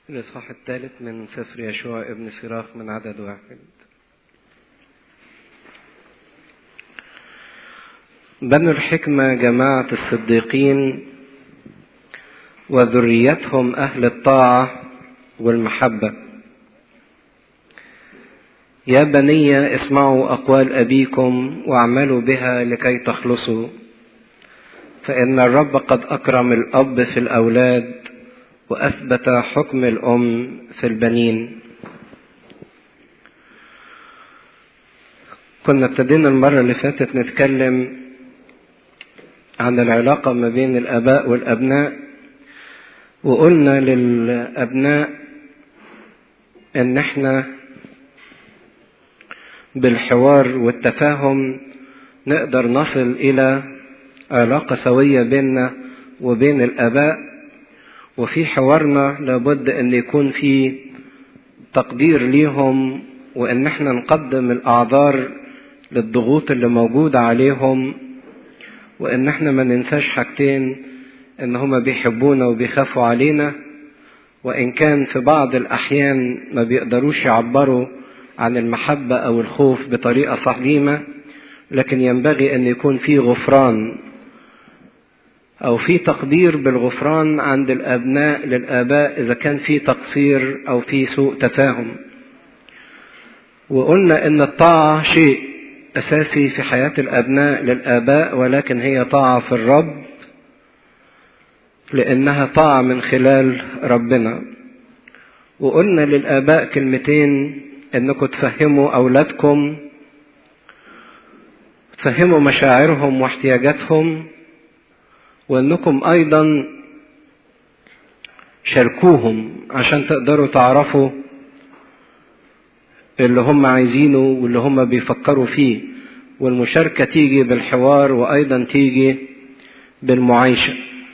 الإصحاح الثالث من سفر يشوع ابن سراخ من عدد واحد بنو الحكمة جماعة الصديقين وذريتهم أهل الطاعة والمحبة يا بني اسمعوا أقوال أبيكم واعملوا بها لكي تخلصوا فإن الرب قد أكرم الأب في الأولاد وأثبت حكم الأم في البنين كنا ابتدينا المرة اللي فاتت نتكلم عن العلاقة ما بين الآباء والأبناء وقلنا للأبناء إن إحنا بالحوار والتفاهم نقدر نصل إلى علاقة سوية بيننا وبين الآباء وفي حوارنا لابد أن يكون في تقدير ليهم وأن احنا نقدم الأعذار للضغوط اللي موجودة عليهم وأن احنا ما ننساش حاجتين أن هما بيحبونا وبيخافوا علينا وإن كان في بعض الأحيان ما بيقدروش يعبروا عن المحبة أو الخوف بطريقة سليمة لكن ينبغي أن يكون في غفران أو في تقدير بالغفران عند الأبناء للآباء إذا كان في تقصير أو في سوء تفاهم وقلنا إن الطاعة شيء أساسي في حياة الأبناء للآباء ولكن هي طاعة في الرب لأنها طاعة من خلال ربنا وقلنا للآباء كلمتين إنكم تفهموا أولادكم تفهموا مشاعرهم واحتياجاتهم وانكم ايضا شاركوهم عشان تقدروا تعرفوا اللي هم عايزينه واللي هم بيفكروا فيه والمشاركة تيجي بالحوار وايضا تيجي بالمعايشة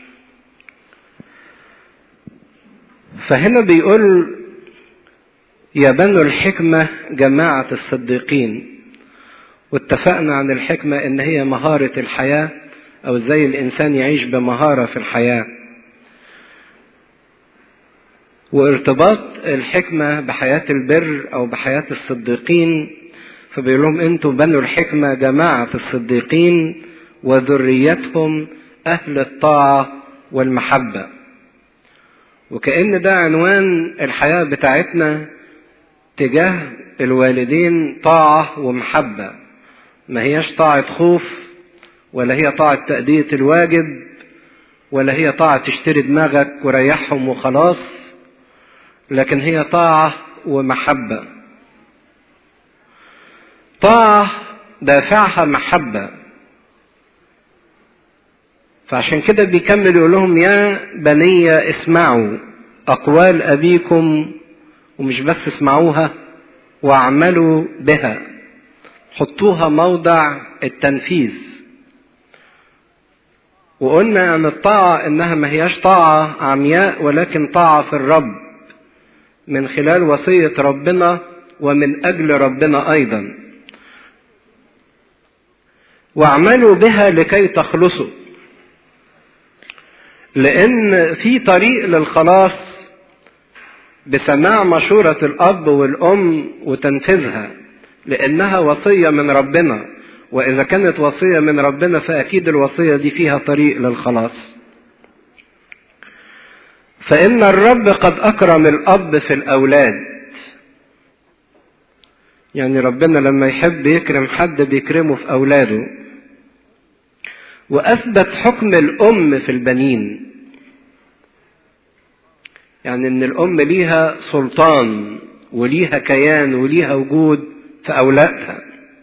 فهنا بيقول يا بنو الحكمة جماعة الصديقين واتفقنا عن الحكمة ان هي مهارة الحياة او ازاي الانسان يعيش بمهاره في الحياه وارتباط الحكمه بحياه البر او بحياه الصديقين فبيقول لهم انتم بنو الحكمه جماعه الصديقين وذريتهم اهل الطاعه والمحبه وكأن ده عنوان الحياه بتاعتنا تجاه الوالدين طاعه ومحبه ما هياش طاعه خوف ولا هي طاعة تأدية الواجب ولا هي طاعة تشتري دماغك وريحهم وخلاص لكن هي طاعة ومحبة طاعة دافعها محبة فعشان كده بيكمل يقول لهم يا بني اسمعوا أقوال أبيكم ومش بس اسمعوها واعملوا بها حطوها موضع التنفيذ وقلنا ان الطاعة انها ما هياش طاعة عمياء ولكن طاعة في الرب من خلال وصية ربنا ومن اجل ربنا ايضا واعملوا بها لكي تخلصوا لان في طريق للخلاص بسماع مشورة الاب والام وتنفيذها لانها وصية من ربنا وإذا كانت وصية من ربنا فأكيد الوصية دي فيها طريق للخلاص. فإن الرب قد أكرم الأب في الأولاد. يعني ربنا لما يحب يكرم حد بيكرمه في أولاده. وأثبت حكم الأم في البنين. يعني إن الأم ليها سلطان وليها كيان وليها وجود في أولادها.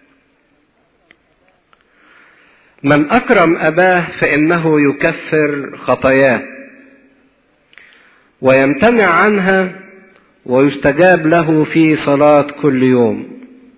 من اكرم اباه فانه يكفر خطاياه ويمتنع عنها ويستجاب له في صلاه كل يوم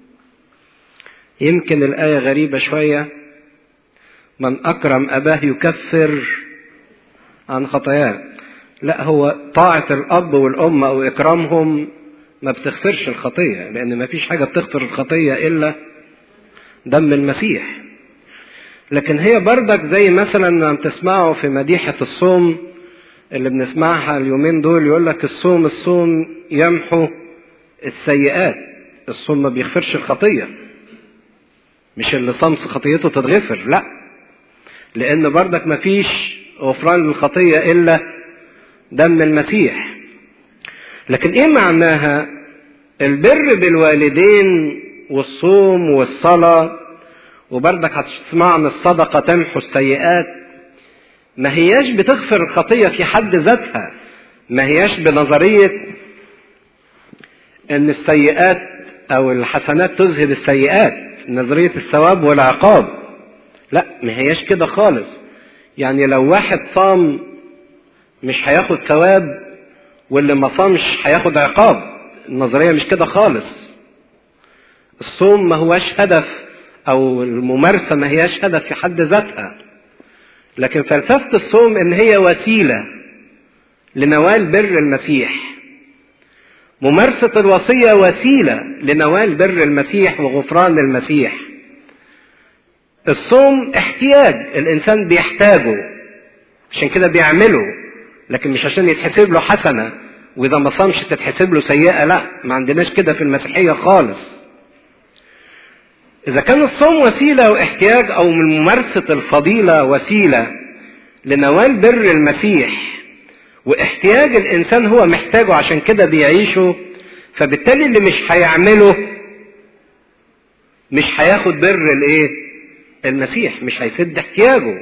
يمكن الايه غريبه شويه من اكرم اباه يكفر عن خطاياه لا هو طاعه الاب والام او اكرامهم ما بتغفرش الخطيه لان ما فيش حاجه بتغفر الخطيه الا دم المسيح لكن هي بردك زي مثلا ما تسمعوا في مديحة الصوم اللي بنسمعها اليومين دول يقول لك الصوم الصوم يمحو السيئات الصوم ما بيغفرش الخطية مش اللي صمص خطيته تتغفر لا لان بردك ما فيش غفران للخطية الا دم المسيح لكن ايه معناها البر بالوالدين والصوم والصلاة وبردك هتسمع عن الصدقة تمحو السيئات ما هياش بتغفر الخطية في حد ذاتها ما هياش بنظرية ان السيئات او الحسنات تذهب السيئات نظرية الثواب والعقاب لا ما هياش كده خالص يعني لو واحد صام مش هياخد ثواب واللي ما صامش هياخد عقاب النظرية مش كده خالص الصوم ما هواش هدف او الممارسة ما هياش هدف في حد ذاتها لكن فلسفة الصوم ان هي وسيلة لنوال بر المسيح ممارسة الوصية وسيلة لنوال بر المسيح وغفران المسيح الصوم احتياج الانسان بيحتاجه عشان كده بيعمله لكن مش عشان يتحسب له حسنة واذا ما صامش تتحسب له سيئة لا ما عندناش كده في المسيحية خالص إذا كان الصوم وسيلة واحتياج أو من ممارسة الفضيلة وسيلة لنوال بر المسيح واحتياج الإنسان هو محتاجه عشان كده بيعيشه فبالتالي اللي مش هيعمله مش هياخد بر الإيه؟ المسيح مش هيسد احتياجه.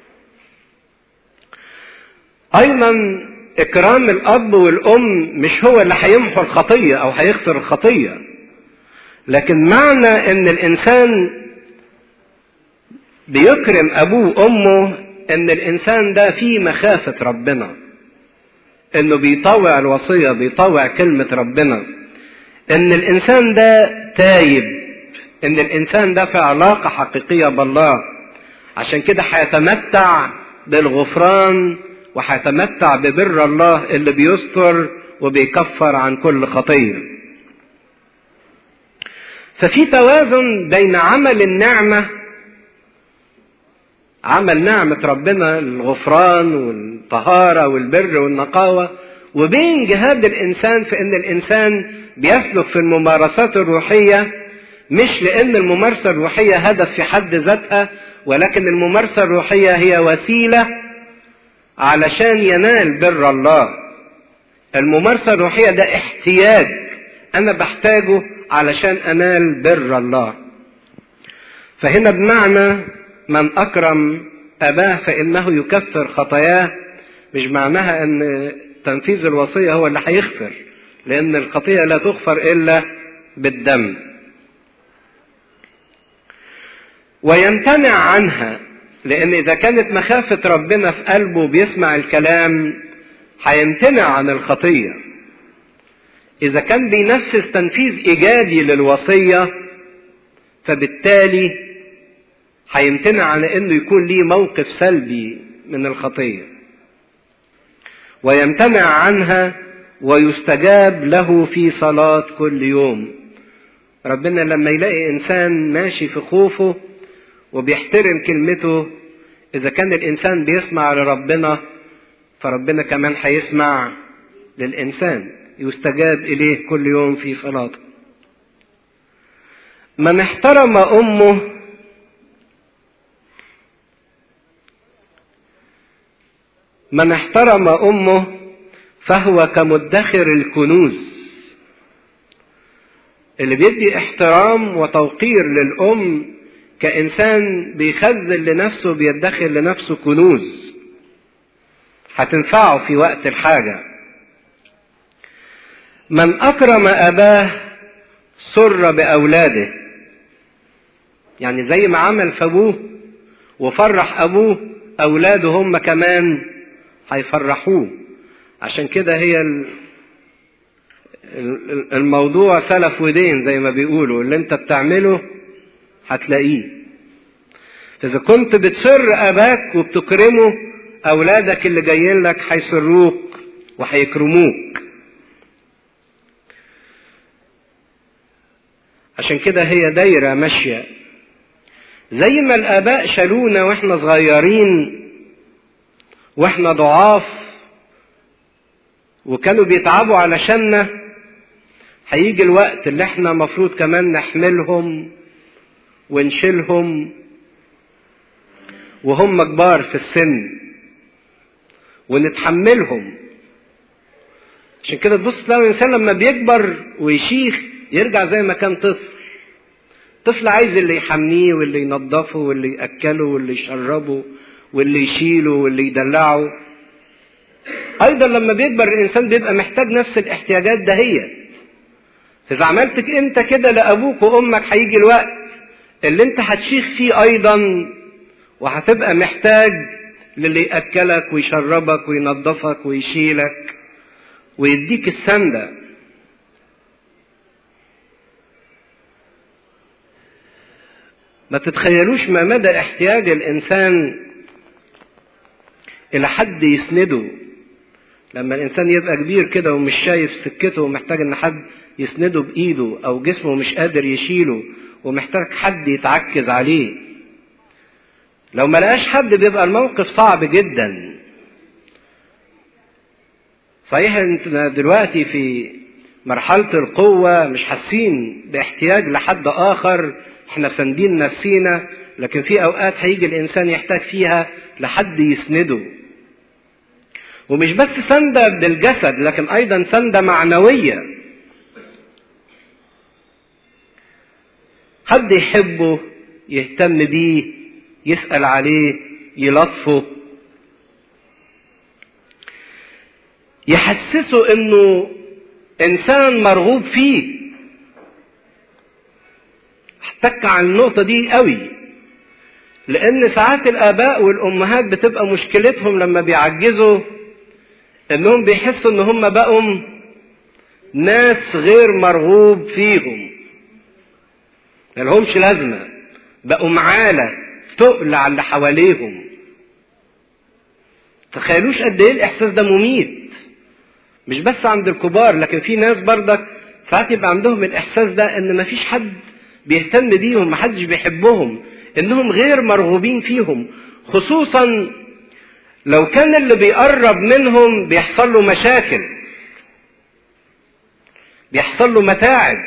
أيضا إكرام الأب والأم مش هو اللي هيمحو الخطية أو هيغفر الخطية. لكن معنى ان الانسان بيكرم ابوه وامه ان الانسان ده فيه مخافة ربنا انه بيطوع الوصية بيطوع كلمة ربنا ان الانسان ده تايب ان الانسان ده في علاقة حقيقية بالله عشان كده هيتمتع بالغفران وهيتمتع ببر الله اللي بيستر وبيكفر عن كل خطيه ففي توازن بين عمل النعمة عمل نعمة ربنا الغفران والطهارة والبر والنقاوة وبين جهاد الإنسان في أن الإنسان بيسلك في الممارسات الروحية مش لأن الممارسة الروحية هدف في حد ذاتها ولكن الممارسة الروحية هي وسيلة علشان ينال بر الله الممارسة الروحية ده احتياج أنا بحتاجه علشان انال بر الله فهنا بمعنى من اكرم اباه فانه يكفر خطاياه مش معناها ان تنفيذ الوصيه هو اللي هيغفر لان الخطيه لا تغفر الا بالدم ويمتنع عنها لان اذا كانت مخافه ربنا في قلبه بيسمع الكلام هيمتنع عن الخطيه إذا كان بينفذ تنفيذ إيجابي للوصية فبالتالي هيمتنع عن إنه يكون ليه موقف سلبي من الخطية. ويمتنع عنها ويستجاب له في صلاة كل يوم. ربنا لما يلاقي إنسان ماشي في خوفه وبيحترم كلمته إذا كان الإنسان بيسمع لربنا فربنا كمان هيسمع للإنسان. يستجاب إليه كل يوم في صلاته من احترم أمه من احترم أمه فهو كمدخر الكنوز اللي بيدي احترام وتوقير للأم كإنسان بيخزن لنفسه بيدخر لنفسه كنوز هتنفعه في وقت الحاجه من أكرم أباه سر بأولاده يعني زي ما عمل في أبوه وفرح أبوه أولاده هم كمان هيفرحوه عشان كده هي الموضوع سلف ودين زي ما بيقولوا اللي انت بتعمله هتلاقيه إذا كنت بتسر أباك وبتكرمه أولادك اللي جايين لك هيسروك وهيكرموك عشان كده هي دايرة ماشية زي ما الآباء شالونا واحنا صغيرين واحنا ضعاف وكانوا بيتعبوا علشاننا هيجي الوقت اللي احنا مفروض كمان نحملهم ونشيلهم وهم كبار في السن ونتحملهم عشان كده تبص تلاقي الانسان لما بيكبر ويشيخ يرجع زي ما كان طفل طفل عايز اللي يحميه واللي ينظفه واللي ياكله واللي يشربه واللي يشيله واللي يدلعه ايضا لما بيكبر الانسان بيبقى محتاج نفس الاحتياجات دهيت اذا عملت انت كده لابوك وامك هيجي الوقت اللي انت هتشيخ فيه ايضا وهتبقى محتاج للي ياكلك ويشربك وينظفك ويشيلك ويديك السندة ما تتخيلوش ما مدى احتياج الانسان الى حد يسنده لما الانسان يبقى كبير كده ومش شايف سكته ومحتاج ان حد يسنده بايده او جسمه مش قادر يشيله ومحتاج حد يتعكز عليه لو ما لقاش حد بيبقى الموقف صعب جدا صحيح انتنا دلوقتي في مرحلة القوة مش حاسين باحتياج لحد آخر احنا ساندين نفسينا لكن في أوقات هيجي الإنسان يحتاج فيها لحد يسنده ومش بس سندة بالجسد لكن أيضا سندة معنوية حد يحبه يهتم بيه يسأل عليه يلطفه يحسسه انه انسان مرغوب فيه احتك عن النقطة دي قوي لان ساعات الاباء والامهات بتبقى مشكلتهم لما بيعجزوا انهم بيحسوا ان هم بقوا ناس غير مرغوب فيهم ملهمش لازمة بقوا معالة تقل على اللي حواليهم تخيلوش قد ايه الاحساس ده مميت مش بس عند الكبار لكن في ناس برضك ساعات يبقى عندهم الاحساس ده ان مفيش حد بيهتم بيهم محدش بيحبهم انهم غير مرغوبين فيهم خصوصا لو كان اللي بيقرب منهم بيحصل له مشاكل بيحصل له متاعب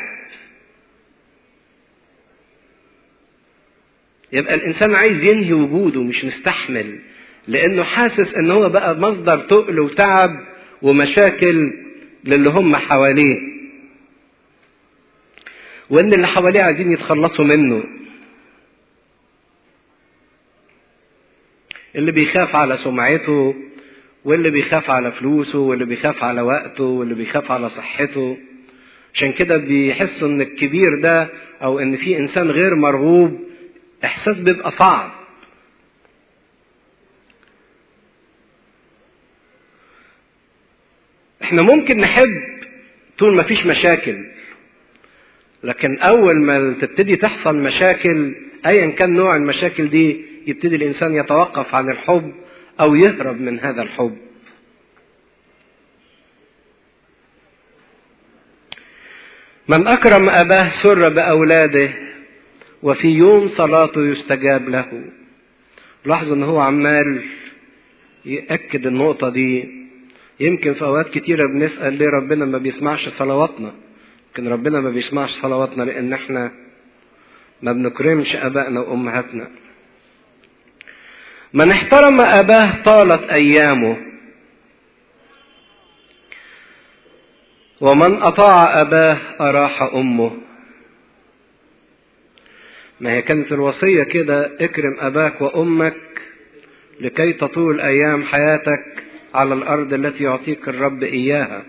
يبقى الانسان عايز ينهي وجوده مش مستحمل لانه حاسس ان هو بقى مصدر تقل وتعب ومشاكل للي هم حواليه وان اللي حواليه عايزين يتخلصوا منه اللي بيخاف على سمعته واللي بيخاف على فلوسه واللي بيخاف على وقته واللي بيخاف على صحته عشان كده بيحسوا ان الكبير ده او ان في انسان غير مرغوب احساس بيبقى صعب احنا ممكن نحب طول ما فيش مشاكل لكن اول ما تبتدي تحصل مشاكل ايا كان نوع المشاكل دي يبتدي الانسان يتوقف عن الحب او يهرب من هذا الحب من اكرم اباه سر باولاده وفي يوم صلاته يستجاب له لاحظوا ان هو عمال يأكد النقطة دي يمكن في اوقات كتيرة بنسأل ليه ربنا ما بيسمعش صلواتنا لكن ربنا ما بيسمعش صلواتنا لان احنا ما بنكرمش ابائنا وامهاتنا من احترم اباه طالت ايامه ومن اطاع اباه اراح امه ما هي كانت الوصية كده اكرم اباك وامك لكي تطول ايام حياتك على الارض التي يعطيك الرب اياها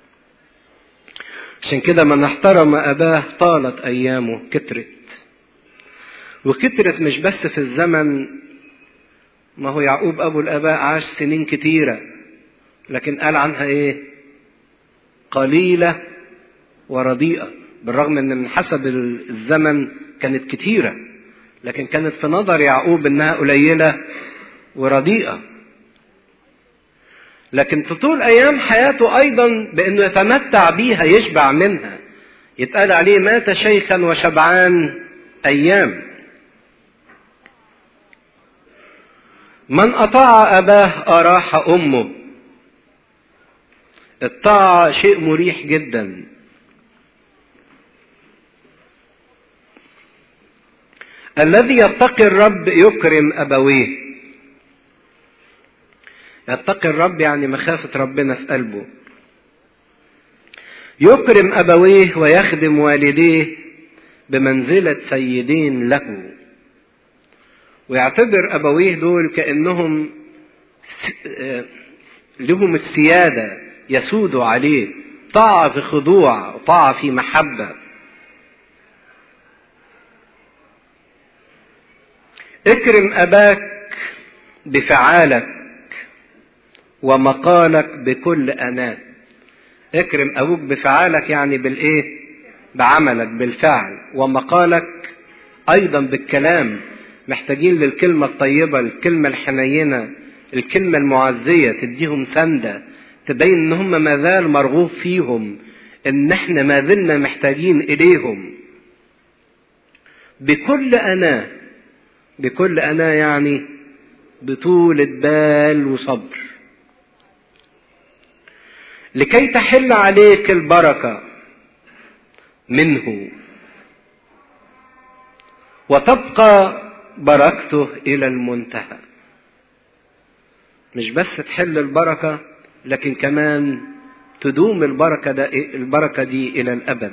عشان كده من احترم اباه طالت ايامه كترت وكترت مش بس في الزمن ما هو يعقوب ابو الاباء عاش سنين كتيرة لكن قال عنها ايه قليلة ورديئة بالرغم ان من حسب الزمن كانت كتيرة لكن كانت في نظر يعقوب انها قليلة ورديئة لكن تطول ايام حياته ايضا بانه يتمتع بيها يشبع منها يتقال عليه مات شيخا وشبعان ايام من اطاع اباه اراح امه الطاعة شيء مريح جدا الذي يتقي الرب يكرم أبويه يتقي الرب يعني مخافة ربنا في قلبه يكرم أبويه ويخدم والديه بمنزلة سيدين له ويعتبر أبويه دول كأنهم لهم السيادة يسودوا عليه طاعة في خضوع طاعة في محبة اكرم أباك بفعالك ومقالك بكل أناة اكرم أبوك بفعالك يعني بالإيه بعملك بالفعل ومقالك أيضا بالكلام محتاجين للكلمة الطيبة الكلمة الحنينة الكلمة المعزية تديهم سندة تبين ان هم ما زال مرغوب فيهم ان احنا ما زلنا محتاجين اليهم بكل انا بكل انا يعني بطولة بال وصبر لكي تحل عليك البركة منه وتبقى بركته الى المنتهى مش بس تحل البركة لكن كمان تدوم البركة, ده البركة دي إلى الأبد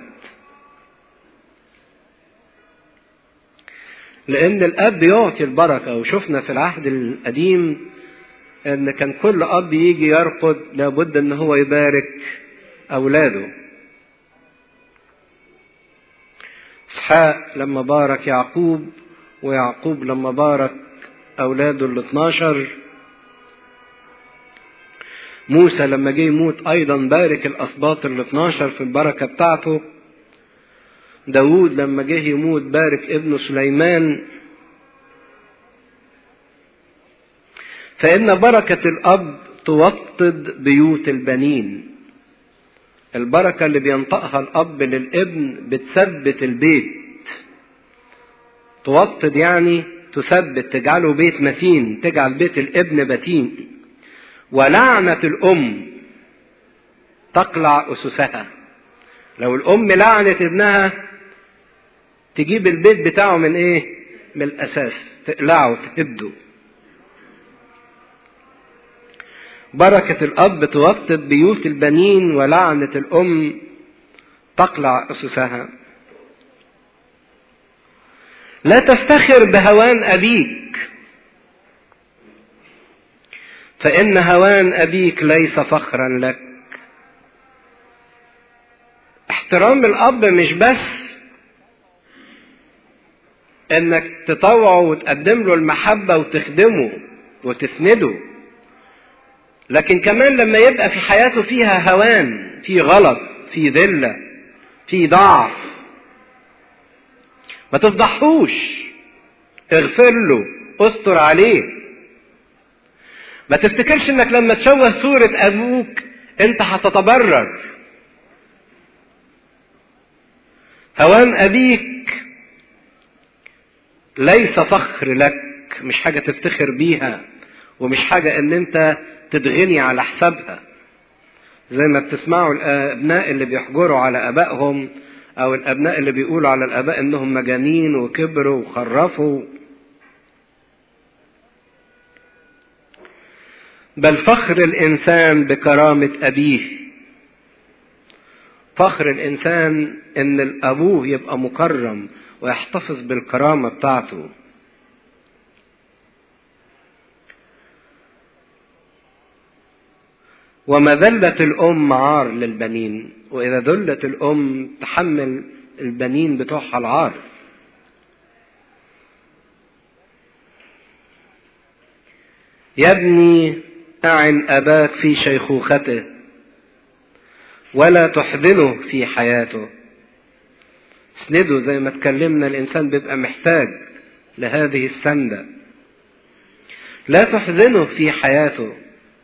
لأن الأب يعطي البركة وشفنا في العهد القديم أن كان كل أب يجي يرقد لابد أن هو يبارك أولاده إسحاق لما بارك يعقوب ويعقوب لما بارك أولاده ال 12 موسى لما جه يموت ايضا بارك الاسباط ال 12 في البركه بتاعته داوود لما جه يموت بارك ابنه سليمان فان بركه الاب توطد بيوت البنين البركه اللي بينطقها الاب للابن بتثبت البيت توطد يعني تثبت تجعله بيت متين تجعل بيت الابن متين ولعنة الأم تقلع أسسها لو الأم لعنت ابنها تجيب البيت بتاعه من إيه؟ من الأساس تقلعه تهده بركة الأب توطد بيوت البنين ولعنة الأم تقلع أسسها لا تفتخر بهوان أبيك فإن هوان أبيك ليس فخرا لك احترام الأب مش بس إنك تطوعه وتقدم له المحبة وتخدمه وتسنده لكن كمان لما يبقى في حياته فيها هوان في غلط في ذلة في ضعف ما تفضحوش اغفر له استر عليه ما تفتكرش انك لما تشوه صورة ابوك انت هتتبرر هوان ابيك ليس فخر لك مش حاجة تفتخر بيها ومش حاجة ان انت تتغني على حسابها زي ما بتسمعوا الابناء اللي بيحجروا على ابائهم او الابناء اللي بيقولوا على الاباء انهم مجانين وكبروا وخرفوا بل فخر الانسان بكرامه ابيه فخر الانسان ان الابوه يبقى مكرم ويحتفظ بالكرامه بتاعته ومذلة الأم عار للبنين وإذا ذلت الأم تحمل البنين بتوعها العار يا ابني أعن أباك في شيخوخته ولا تحزنه في حياته اسنده زي ما اتكلمنا الإنسان بيبقى محتاج لهذه السندة لا تحزنه في حياته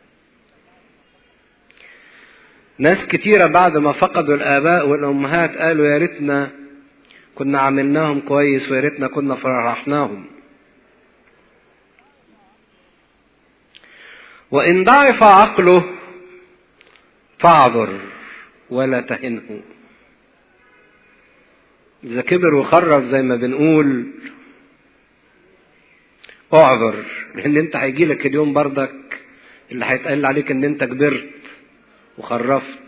ناس كتيرة بعد ما فقدوا الآباء والأمهات قالوا يا ريتنا كنا عملناهم كويس ويا ريتنا كنا فرحناهم وإن ضعف عقله فاعذر ولا تهنه إذا كبر وخرف زي ما بنقول اعذر لأن أنت هيجي لك اليوم بردك اللي هيتقال عليك إن أنت كبرت وخرفت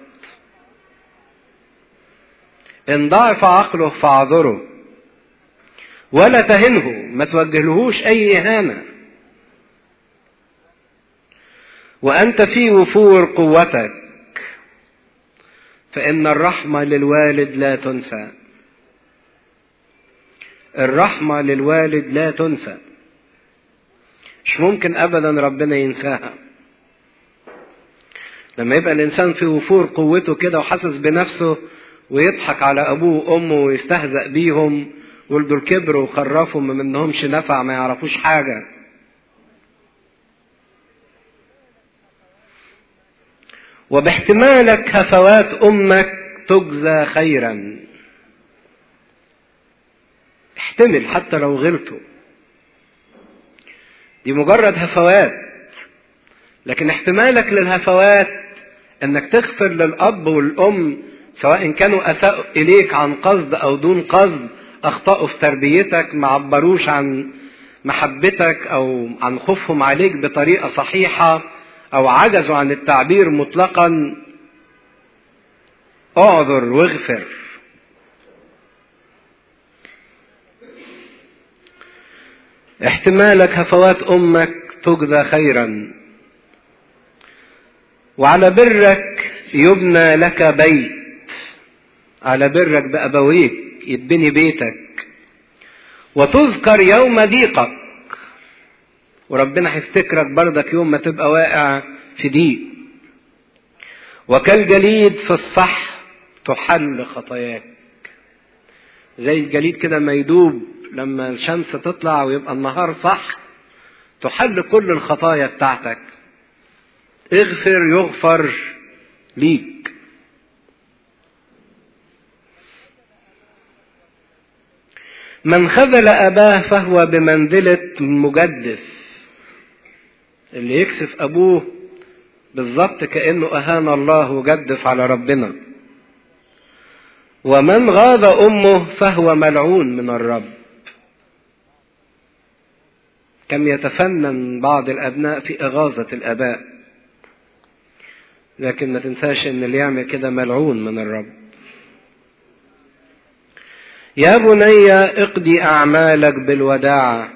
إن ضعف عقله فاعذره ولا تهنه ما توجهلهوش أي إهانة وأنت في وفور قوتك فإن الرحمة للوالد لا تنسى الرحمة للوالد لا تنسى مش ممكن أبدا ربنا ينساها لما يبقى الإنسان في وفور قوته كده وحاسس بنفسه ويضحك على أبوه وأمه ويستهزأ بيهم يقول دول كبروا وخرفوا ما منهمش نفع ما يعرفوش حاجة وباحتمالك هفوات أمك تجزى خيرا احتمل حتى لو غلطوا دي مجرد هفوات لكن احتمالك للهفوات انك تغفر للاب والام سواء كانوا اساءوا اليك عن قصد او دون قصد اخطاوا في تربيتك ما عبروش عن محبتك او عن خوفهم عليك بطريقه صحيحه او عجزوا عن التعبير مطلقا اعذر واغفر احتمالك هفوات امك تجزى خيرا وعلى برك يبنى لك بيت على برك بأبويك يتبني بيتك وتذكر يوم ضيقك وربنا هيفتكرك بردك يوم ما تبقى واقع في ضيق وكالجليد في الصح تحل خطاياك زي الجليد كده ما يدوب لما الشمس تطلع ويبقى النهار صح تحل كل الخطايا بتاعتك اغفر يغفر ليك من خذل أباه فهو بمنزلة مجدف اللي يكسف أبوه بالظبط كأنه أهان الله وجدف على ربنا ومن غاض أمه فهو ملعون من الرب كم يتفنن بعض الأبناء في إغاظة الآباء لكن ما تنساش ان اللي يعمل كده ملعون من الرب يا بني اقضي اعمالك بالوداعه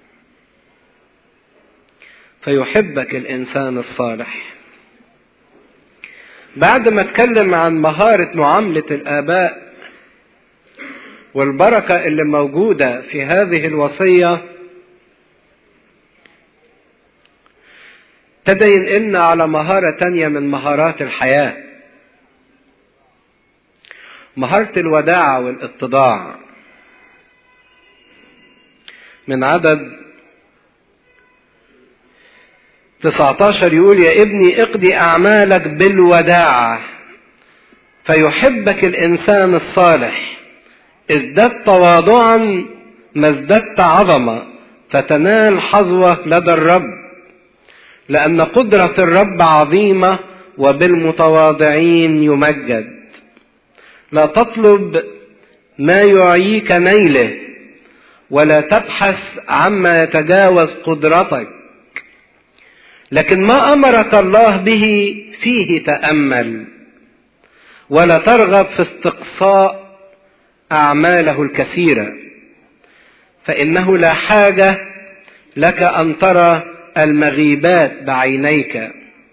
فيحبك الانسان الصالح بعد ما اتكلم عن مهاره معامله الاباء والبركه اللي موجوده في هذه الوصيه ابتدى ينقلنا على مهارة تانية من مهارات الحياة مهارة الوداعة والاتضاع من عدد 19 يقول يا ابني اقضي أعمالك بالوداعة فيحبك الإنسان الصالح ازددت تواضعا ما ازددت عظمة فتنال حظوة لدى الرب لأن قدرة الرب عظيمة وبالمتواضعين يمجد لا تطلب ما يعيك نيله ولا تبحث عما يتجاوز قدرتك لكن ما امرك الله به فيه تامل ولا ترغب في استقصاء اعماله الكثيره فانه لا حاجه لك ان ترى المغيبات بعينيك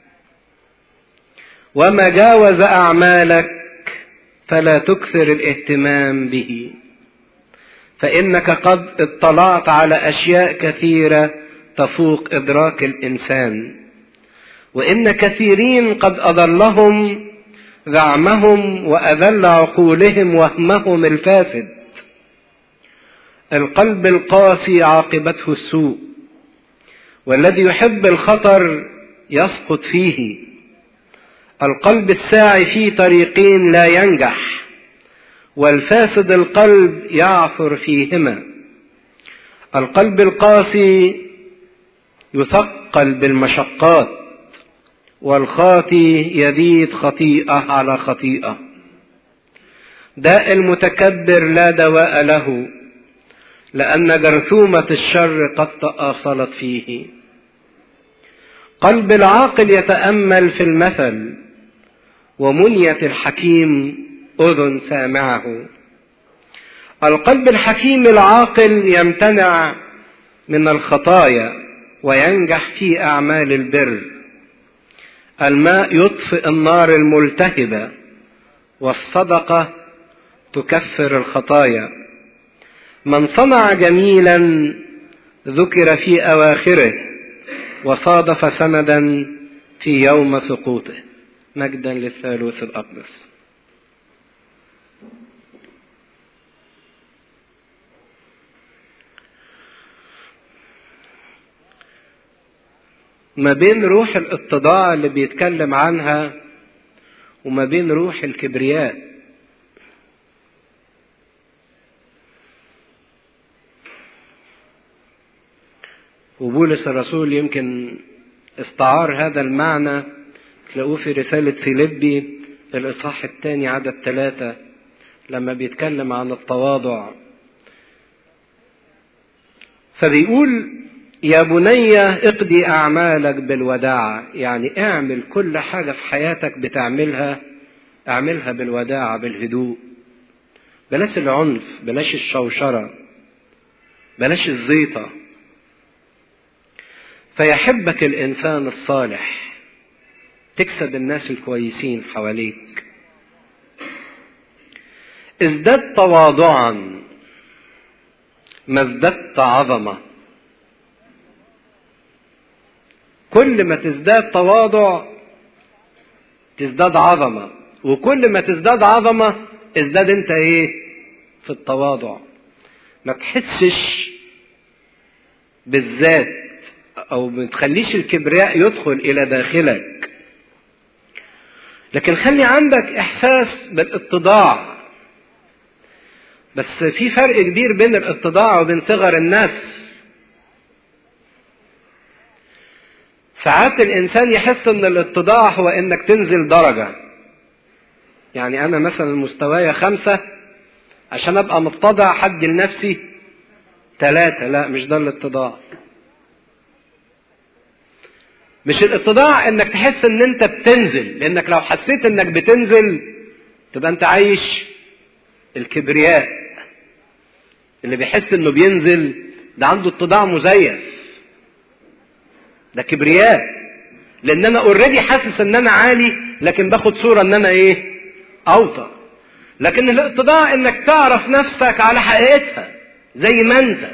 وما جاوز اعمالك فلا تكثر الاهتمام به فانك قد اطلعت على اشياء كثيره تفوق ادراك الانسان وان كثيرين قد اضلهم زعمهم واذل عقولهم وهمهم الفاسد القلب القاسي عاقبته السوء والذي يحب الخطر يسقط فيه القلب الساعي في طريقين لا ينجح والفاسد القلب يعثر فيهما القلب القاسي يثقل بالمشقات والخاطي يبيد خطيئة على خطيئة داء المتكبر لا دواء له لأن جرثومة الشر قد تآصلت فيه قلب العاقل يتأمل في المثل ومنية الحكيم أذن سامعه القلب الحكيم العاقل يمتنع من الخطايا وينجح في أعمال البر الماء يطفئ النار الملتهبة والصدقة تكفر الخطايا من صنع جميلا ذكر في أواخره وصادف سمدا في يوم سقوطه مجدا للثالوث الأقدس ما بين روح الاتضاع اللي بيتكلم عنها وما بين روح الكبرياء وبولس الرسول يمكن استعار هذا المعنى تلاقوه في رسالة فيليبي الإصحاح الثاني عدد ثلاثة لما بيتكلم عن التواضع فبيقول يا بني اقضي أعمالك بالوداعة يعني اعمل كل حاجة في حياتك بتعملها اعملها بالوداعة بالهدوء بلاش العنف بلاش الشوشرة بلاش الزيطة فيحبك الإنسان الصالح تكسب الناس الكويسين حواليك ازددت تواضعا ما ازددت عظمه كل ما تزداد تواضع تزداد عظمة وكل ما تزداد عظمة ازداد انت ايه في التواضع ما تحسش بالذات او ما تخليش الكبرياء يدخل الى داخلك لكن خلي عندك احساس بالاتضاع بس في فرق كبير بين الاتضاع وبين صغر النفس ساعات الانسان يحس ان الاتضاع هو انك تنزل درجة يعني انا مثلا مستواي خمسة عشان ابقى متضع حد لنفسي ثلاثة لا مش ده الاتضاع مش الاتضاع انك تحس ان انت بتنزل لانك لو حسيت انك بتنزل تبقى انت عايش الكبرياء اللي بيحس انه بينزل ده عنده اتضاع مزيف ده كبرياء لان انا اوريدي حاسس ان انا عالي لكن باخد صورة ان انا ايه اوطى لكن الاتضاع انك تعرف نفسك على حقيقتها زي ما انت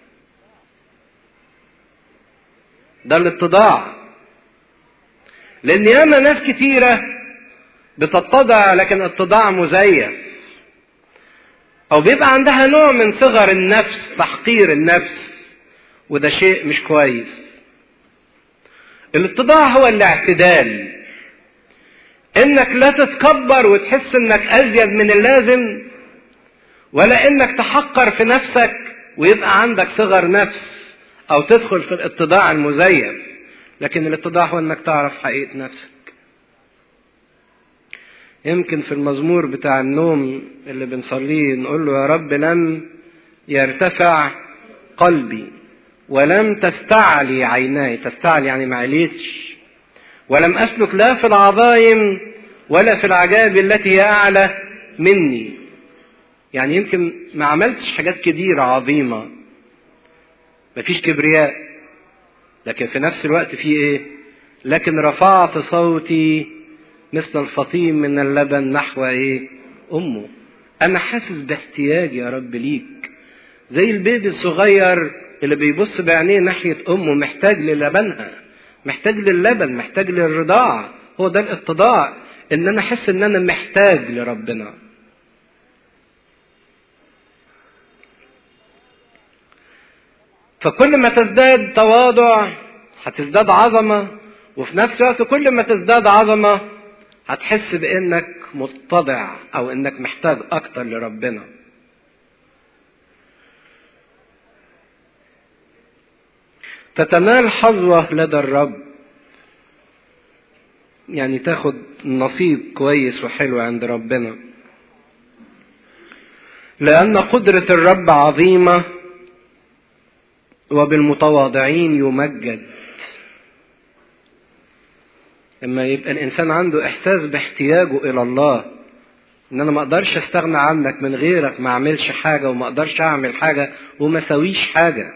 ده الاتضاع لان ياما ناس كتيرة بتتضع لكن اتضاع مزيف او بيبقى عندها نوع من صغر النفس تحقير النفس وده شيء مش كويس الاتضاع هو الاعتدال انك لا تتكبر وتحس انك ازيد من اللازم ولا انك تحقر في نفسك ويبقى عندك صغر نفس او تدخل في الاتضاع المزيف لكن الاتضاع هو انك تعرف حقيقة نفسك يمكن في المزمور بتاع النوم اللي بنصليه نقول له يا رب لم يرتفع قلبي ولم تستعلي عيناي تستعلي يعني ما عليتش ولم أسلك لا في العظايم ولا في العجائب التي هي أعلى مني يعني يمكن ما عملتش حاجات كبيرة عظيمة مفيش كبرياء لكن في نفس الوقت في ايه لكن رفعت صوتي مثل الفطيم من اللبن نحو ايه امه انا حاسس باحتياج يا رب ليك زي البيبي الصغير اللي بيبص بعينيه ناحية أمه محتاج للبنها محتاج للبن محتاج للرضاعة هو ده الاتضاع إن أنا أحس إن أنا محتاج لربنا فكل ما تزداد تواضع هتزداد عظمة وفي نفس الوقت كل ما تزداد عظمة هتحس بإنك متضع أو إنك محتاج أكتر لربنا فتنال حظوة لدى الرب يعني تاخد نصيب كويس وحلو عند ربنا لأن قدرة الرب عظيمة وبالمتواضعين يمجد لما يبقى الإنسان عنده إحساس باحتياجه إلى الله إن أنا ما أقدرش أستغنى عنك من غيرك ما أعملش حاجة وما أقدرش أعمل حاجة وما سويش حاجة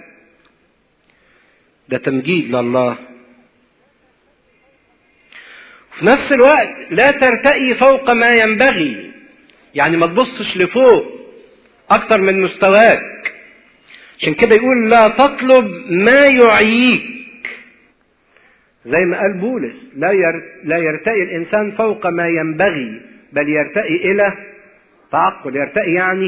ده تمجيد لله في نفس الوقت لا ترتقي فوق ما ينبغي يعني ما تبصش لفوق اكتر من مستواك عشان كده يقول لا تطلب ما يعييك زي ما قال بولس لا لا يرتقي الانسان فوق ما ينبغي بل يرتقي الى تعقل يرتقي يعني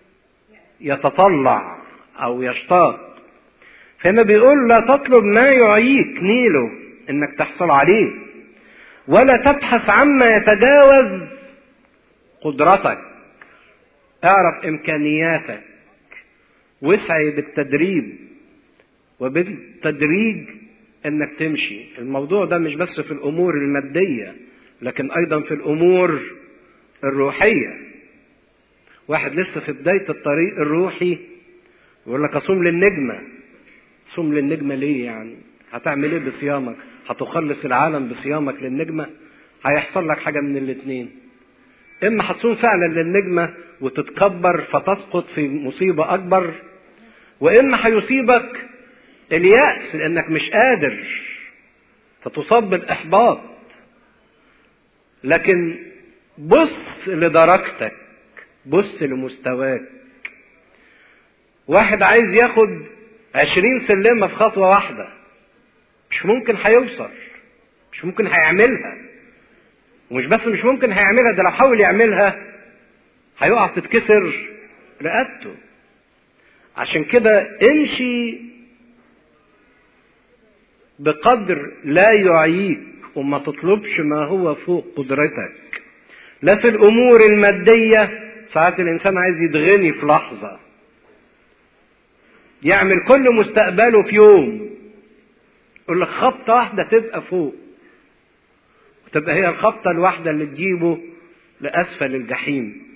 يتطلع او يشتاق فهنا بيقول لا تطلب ما يعييك نيله انك تحصل عليه ولا تبحث عما يتجاوز قدرتك اعرف امكانياتك واسعي بالتدريب وبالتدريج انك تمشي الموضوع ده مش بس في الامور الماديه لكن ايضا في الامور الروحيه واحد لسه في بدايه الطريق الروحي يقول لك اصوم للنجمه صوم للنجمه ليه يعني هتعمل ايه بصيامك هتخلص العالم بصيامك للنجمه هيحصل لك حاجه من الاثنين اما هتصوم فعلا للنجمه وتتكبر فتسقط في مصيبه اكبر واما هيصيبك الياس لانك مش قادر فتصاب بالاحباط لكن بص لدرجتك بص لمستواك واحد عايز ياخد عشرين سلمة في خطوة واحدة مش ممكن هيوصل مش ممكن هيعملها ومش بس مش ممكن هيعملها ده لو حاول يعملها هيقع تتكسر رقبته عشان كده امشي بقدر لا يعييك وما تطلبش ما هو فوق قدرتك لا في الامور الماديه ساعات الانسان عايز يتغني في لحظه يعمل كل مستقبله في يوم يقول لك خبطه واحده تبقى فوق وتبقى هي الخبطه الواحده اللي تجيبه لاسفل الجحيم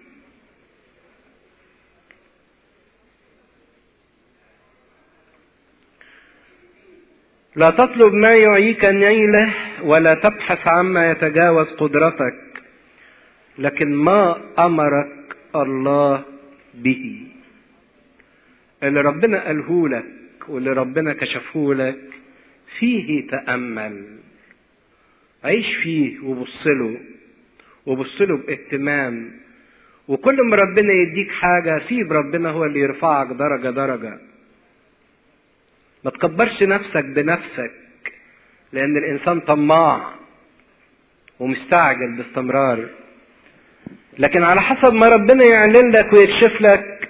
لا تطلب ما يعيك نيله ولا تبحث عما يتجاوز قدرتك لكن ما امرك الله به اللي ربنا قاله لك واللي ربنا كشفه لك فيه تامل عيش فيه وبص له وبص له باهتمام وكل ما ربنا يديك حاجه سيب ربنا هو اللي يرفعك درجه درجه ما تكبرش نفسك بنفسك لأن الإنسان طماع ومستعجل باستمرار لكن على حسب ما ربنا يعلن لك ويكشف لك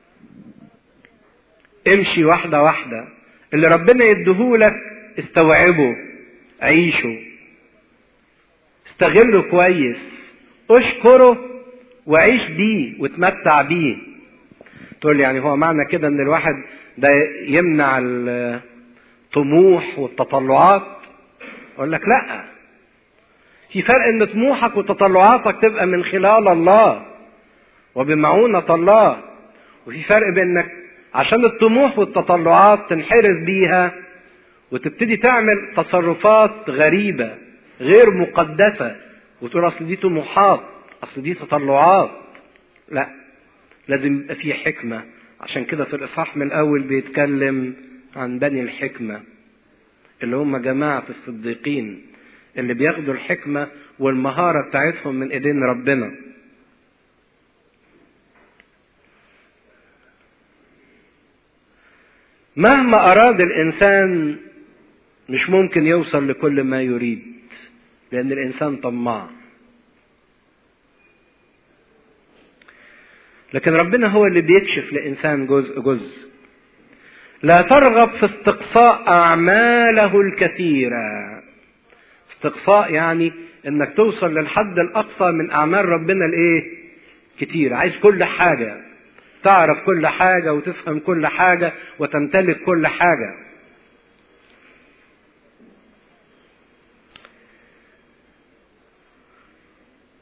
امشي واحدة واحدة اللي ربنا يديهولك استوعبه عيشه استغله كويس اشكره وعيش بيه وتمتع بيه تقول لي يعني هو معنى كده ان الواحد ده يمنع الطموح والتطلعات اقول لك لا في فرق ان طموحك وتطلعاتك تبقى من خلال الله وبمعونة الله وفي فرق بانك عشان الطموح والتطلعات تنحرف بيها وتبتدي تعمل تصرفات غريبة غير مقدسة وتقول اصل دي طموحات اصل دي تطلعات لا لازم يبقى في حكمة عشان كده في الإصحاح من الأول بيتكلم عن بني الحكمة اللي هم جماعة الصديقين اللي بياخدوا الحكمة والمهارة بتاعتهم من إيدين ربنا مهما أراد الإنسان مش ممكن يوصل لكل ما يريد لأن الإنسان طماع لكن ربنا هو اللي بيكشف لإنسان جزء جزء لا ترغب في استقصاء أعماله الكثيرة استقصاء يعني انك توصل للحد الأقصى من أعمال ربنا الإيه كتير عايز كل حاجة تعرف كل حاجة وتفهم كل حاجة وتمتلك كل حاجة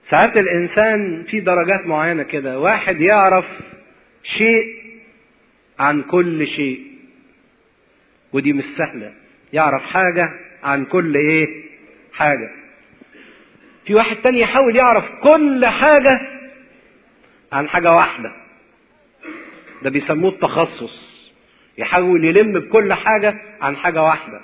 ساعات الانسان في درجات معينه كده واحد يعرف شيء عن كل شيء ودي مش سهله يعرف حاجه عن كل ايه حاجه في واحد تاني يحاول يعرف كل حاجه عن حاجه واحده ده بيسموه التخصص يحاول يلم بكل حاجه عن حاجه واحده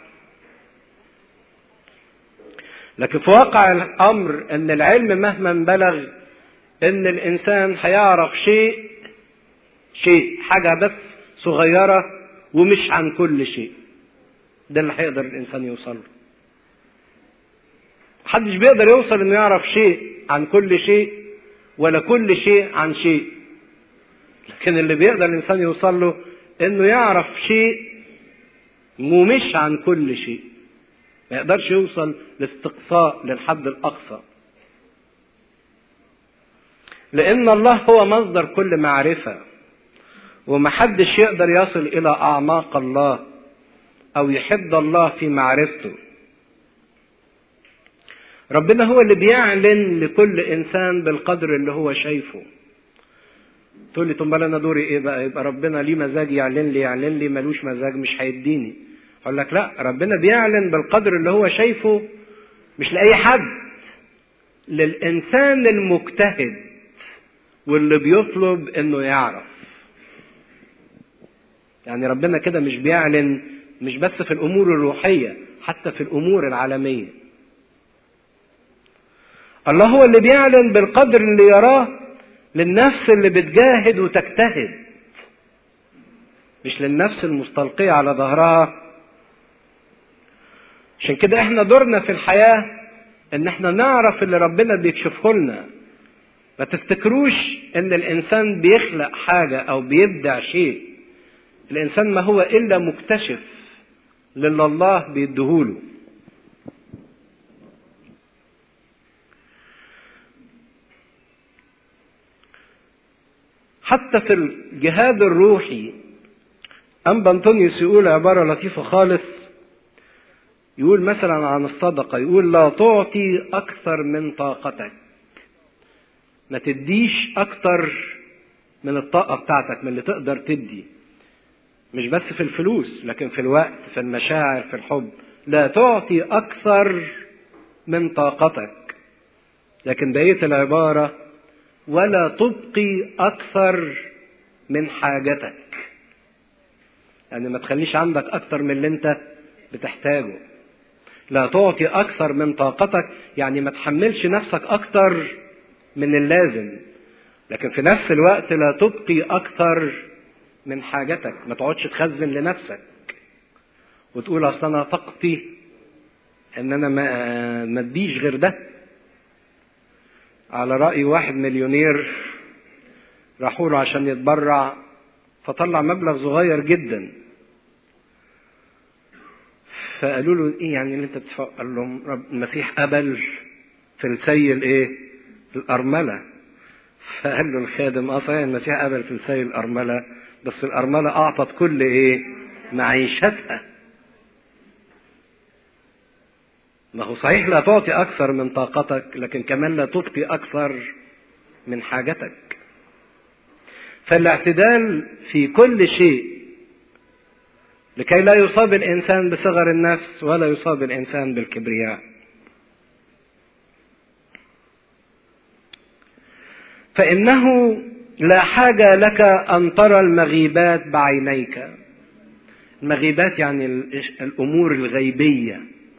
لكن في واقع الامر ان العلم مهما بلغ ان الانسان هيعرف شيء شيء حاجه بس صغيره ومش عن كل شيء ده اللي هيقدر الانسان يوصل له محدش بيقدر يوصل انه يعرف شيء عن كل شيء ولا كل شيء عن شيء لكن اللي بيقدر الانسان يوصل له انه يعرف شيء ومش عن كل شيء ما يقدرش يوصل لاستقصاء للحد الاقصى لان الله هو مصدر كل معرفه ومحدش يقدر يصل الى اعماق الله او يحد الله في معرفته ربنا هو اللي بيعلن لكل انسان بالقدر اللي هو شايفه تقول لي طب انا دوري ايه بقى يبقى ربنا ليه مزاج يعلن لي يعلن لي ملوش مزاج مش هيديني اقول لك لا ربنا بيعلن بالقدر اللي هو شايفه مش لاي حد للانسان المجتهد واللي بيطلب انه يعرف يعني ربنا كده مش بيعلن مش بس في الامور الروحيه حتى في الامور العالميه الله هو اللي بيعلن بالقدر اللي يراه للنفس اللي بتجاهد وتجتهد مش للنفس المستلقية على ظهرها عشان كده احنا دورنا في الحياة ان احنا نعرف اللي ربنا بيكشفه لنا ما تفتكروش ان الانسان بيخلق حاجة او بيبدع شيء الانسان ما هو الا مكتشف للي الله بيديهوله حتى في الجهاد الروحي أنبا أنطونيوس يقول عبارة لطيفة خالص يقول مثلا عن الصدقة يقول لا تعطي أكثر من طاقتك ما تديش أكتر من الطاقة بتاعتك من اللي تقدر تدي مش بس في الفلوس لكن في الوقت في المشاعر في الحب لا تعطي أكثر من طاقتك لكن بقية العبارة ولا تبقي أكثر من حاجتك يعني ما تخليش عندك أكثر من اللي أنت بتحتاجه لا تعطي أكثر من طاقتك يعني ما تحملش نفسك أكثر من اللازم لكن في نفس الوقت لا تبقي أكثر من حاجتك ما تقعدش تخزن لنفسك وتقول أصل أنا طاقتي إن أنا ما ما اديش غير ده على رأي واحد مليونير راحوا له عشان يتبرع فطلع مبلغ صغير جدا فقالوا له ايه يعني اللي انت بتدفع قال لهم رب المسيح قبل في السي الايه الارمله فقال له الخادم اه صحيح المسيح قبل في السي الارمله بس الارمله اعطت كل ايه معيشتها ما هو صحيح لا تعطي أكثر من طاقتك لكن كمان لا تبقي أكثر من حاجتك فالاعتدال في كل شيء لكي لا يصاب الإنسان بصغر النفس ولا يصاب الإنسان بالكبرياء فإنه لا حاجة لك أن ترى المغيبات بعينيك المغيبات يعني الأمور الغيبية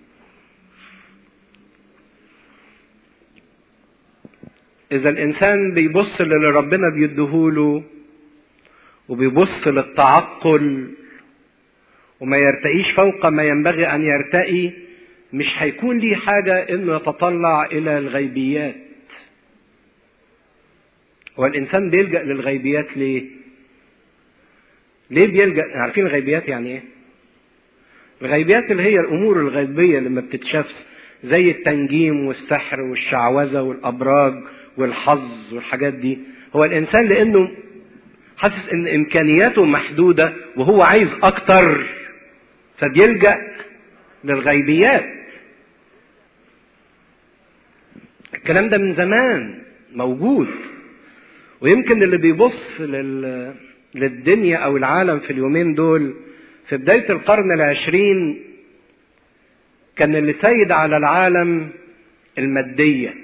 إذا الإنسان بيبص للي ربنا بيديهوله وبيبص للتعقل وما يرتقيش فوق ما ينبغي أن يرتقي مش هيكون ليه حاجة إنه يتطلع إلى الغيبيات هو الإنسان بيلجأ للغيبيات ليه؟ ليه بيلجأ؟ عارفين الغيبيات يعني إيه؟ الغيبيات اللي هي الأمور الغيبية اللي ما بتتشافش زي التنجيم والسحر والشعوذة والأبراج والحظ والحاجات دي هو الانسان لانه حاسس ان امكانياته محدوده وهو عايز اكتر فبيلجا للغيبيات الكلام ده من زمان موجود ويمكن اللي بيبص لل... للدنيا او العالم في اليومين دول في بداية القرن العشرين كان اللي سيد على العالم المادية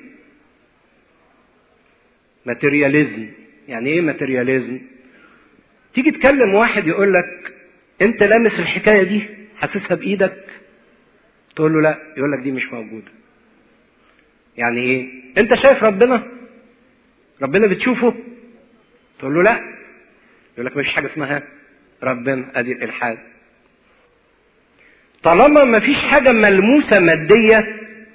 ماتيرياليزم يعني ايه ماتيرياليزم تيجي تكلم واحد يقول لك انت لامس الحكاية دي حاسسها بايدك تقول له لا يقول لك دي مش موجودة يعني ايه انت شايف ربنا ربنا بتشوفه تقول له لا يقول لك مفيش حاجة اسمها ربنا ادي الالحاد طالما مفيش حاجة ملموسة مادية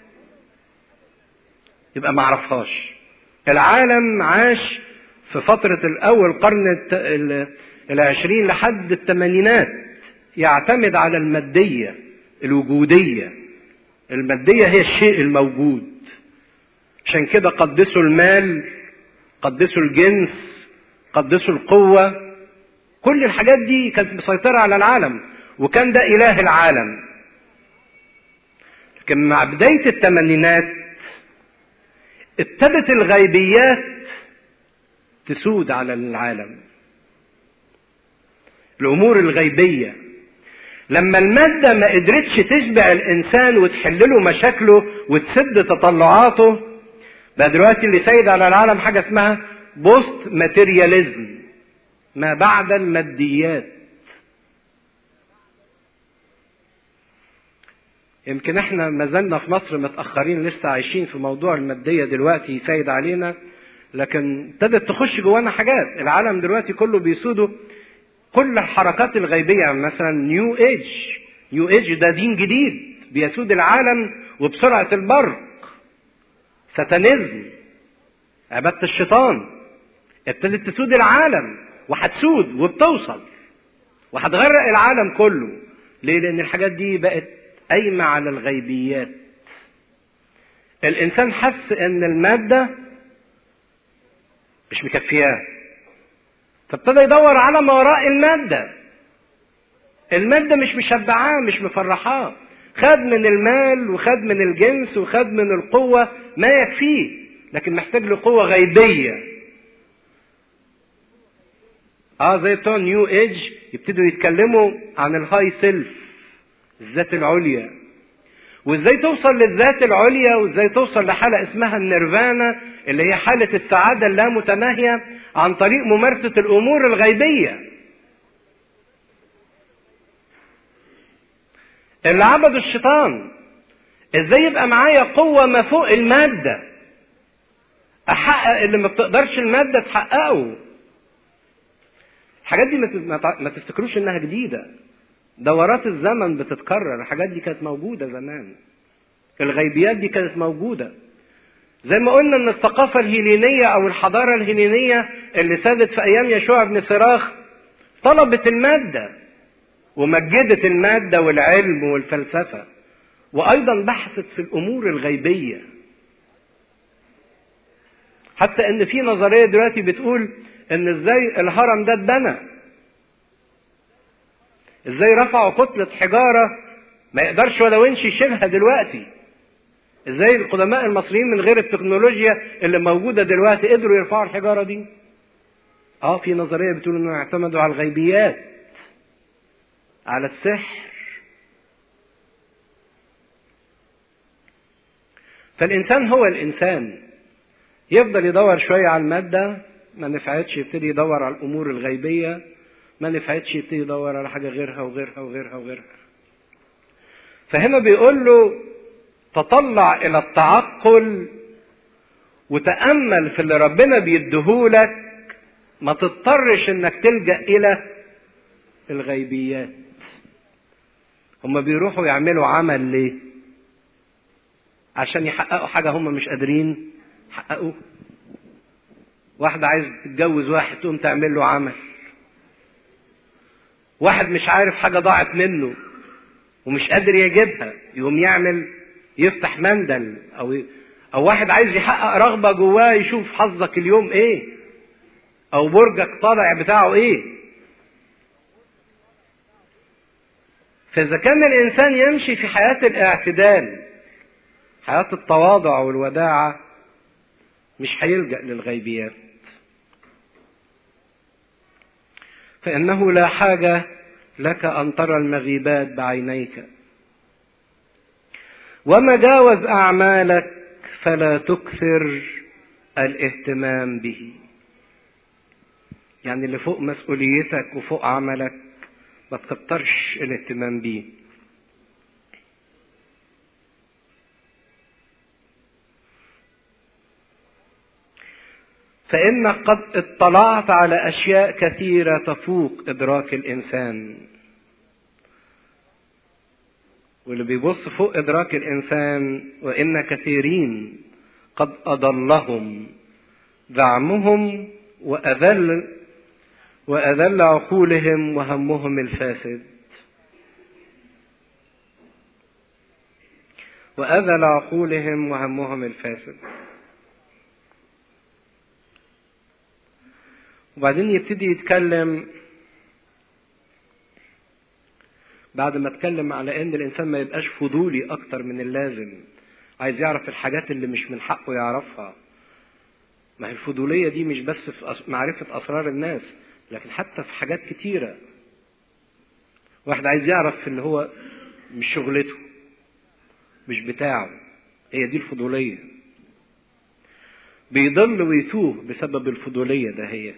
يبقى ما اعرفهاش العالم عاش في فترة الأول قرن العشرين لحد الثمانينات يعتمد على المادية الوجودية المادية هي الشيء الموجود عشان كده قدسوا المال قدسوا الجنس قدسوا القوة كل الحاجات دي كانت مسيطرة على العالم وكان ده إله العالم لكن مع بداية الثمانينات ابتدت الغيبيات تسود على العالم الامور الغيبيه لما الماده ما قدرتش تشبع الانسان وتحل له مشاكله وتسد تطلعاته بقى دلوقتي اللي سيد على العالم حاجه اسمها بوست ماتيرياليزم ما بعد الماديات يمكن احنا ما زلنا في مصر متاخرين لسه عايشين في موضوع الماديه دلوقتي يسيد علينا لكن ابتدت تخش جوانا حاجات العالم دلوقتي كله بيسوده كل الحركات الغيبيه يعني مثلا نيو ايج نيو ايج ده دين جديد بيسود العالم وبسرعه البرق ساتانيزم عباده الشيطان ابتدت تسود العالم وهتسود وبتوصل وهتغرق العالم كله ليه لان الحاجات دي بقت قايمة على الغيبيات الإنسان حس إن المادة مش مكفياه فابتدى يدور على ما وراء المادة المادة مش مشبعاه مش مفرحاه خد من المال وخد من الجنس وخد من القوة ما يكفيه لكن محتاج له قوة غيبية اه زي بتوع نيو ايج يبتدوا يتكلموا عن الهاي سيلف الذات العليا وازاي توصل للذات العليا وازاي توصل لحالة اسمها النيرفانا اللي هي حالة السعادة اللامتناهية عن طريق ممارسة الامور الغيبية اللي عبد الشيطان ازاي يبقى معايا قوة ما فوق المادة احقق اللي ما بتقدرش المادة تحققه الحاجات دي ما تفتكروش انها جديدة دورات الزمن بتتكرر الحاجات دي كانت موجودة زمان الغيبيات دي كانت موجودة زي ما قلنا ان الثقافة الهيلينية او الحضارة الهيلينية اللي سادت في ايام يشوع بن صراخ طلبت المادة ومجدت المادة والعلم والفلسفة وايضا بحثت في الامور الغيبية حتى ان في نظرية دلوقتي بتقول ان ازاي الهرم ده اتبنى ازاي رفعوا كتلة حجارة ما يقدرش ولا ونش يشيلها دلوقتي ازاي القدماء المصريين من غير التكنولوجيا اللي موجودة دلوقتي قدروا يرفعوا الحجارة دي اه في نظرية بتقول انهم اعتمدوا على الغيبيات على السحر فالانسان هو الانسان يفضل يدور شوية على المادة ما نفعتش يبتدي يدور على الامور الغيبية ما نفعتش يبتدي يدور على حاجة غيرها وغيرها وغيرها وغيرها فهنا بيقول له تطلع إلى التعقل وتأمل في اللي ربنا بيديهولك ما تضطرش انك تلجأ إلى الغيبيات هما بيروحوا يعملوا عمل ليه عشان يحققوا حاجة هما مش قادرين يحققوها واحدة عايز تتجوز واحد تقوم تعمل له عمل واحد مش عارف حاجة ضاعت منه ومش قادر يجيبها يقوم يعمل يفتح مندل او او واحد عايز يحقق رغبة جواه يشوف حظك اليوم ايه او برجك طالع بتاعه ايه فاذا كان الانسان يمشي في حياة الاعتدال حياة التواضع والوداعة مش هيلجأ للغيبيات فإنه لا حاجة لك أن ترى المغيبات بعينيك وما جاوز أعمالك فلا تكثر الاهتمام به يعني اللي فوق مسؤوليتك وفوق عملك ما تكترش الاهتمام بيه فإنك قد اطلعت على أشياء كثيرة تفوق إدراك الإنسان واللي بيبص فوق إدراك الإنسان وإن كثيرين قد أضلهم زعمهم وأذل وأذل عقولهم وهمهم الفاسد وأذل عقولهم وهمهم الفاسد وبعدين يبتدي يتكلم بعد ما اتكلم على ان الانسان ما يبقاش فضولي اكتر من اللازم عايز يعرف الحاجات اللي مش من حقه يعرفها ما هي الفضولية دي مش بس في معرفة أسرار الناس لكن حتى في حاجات كتيرة واحد عايز يعرف اللي هو مش شغلته مش بتاعه هي دي الفضولية بيضل ويتوه بسبب الفضولية دهيت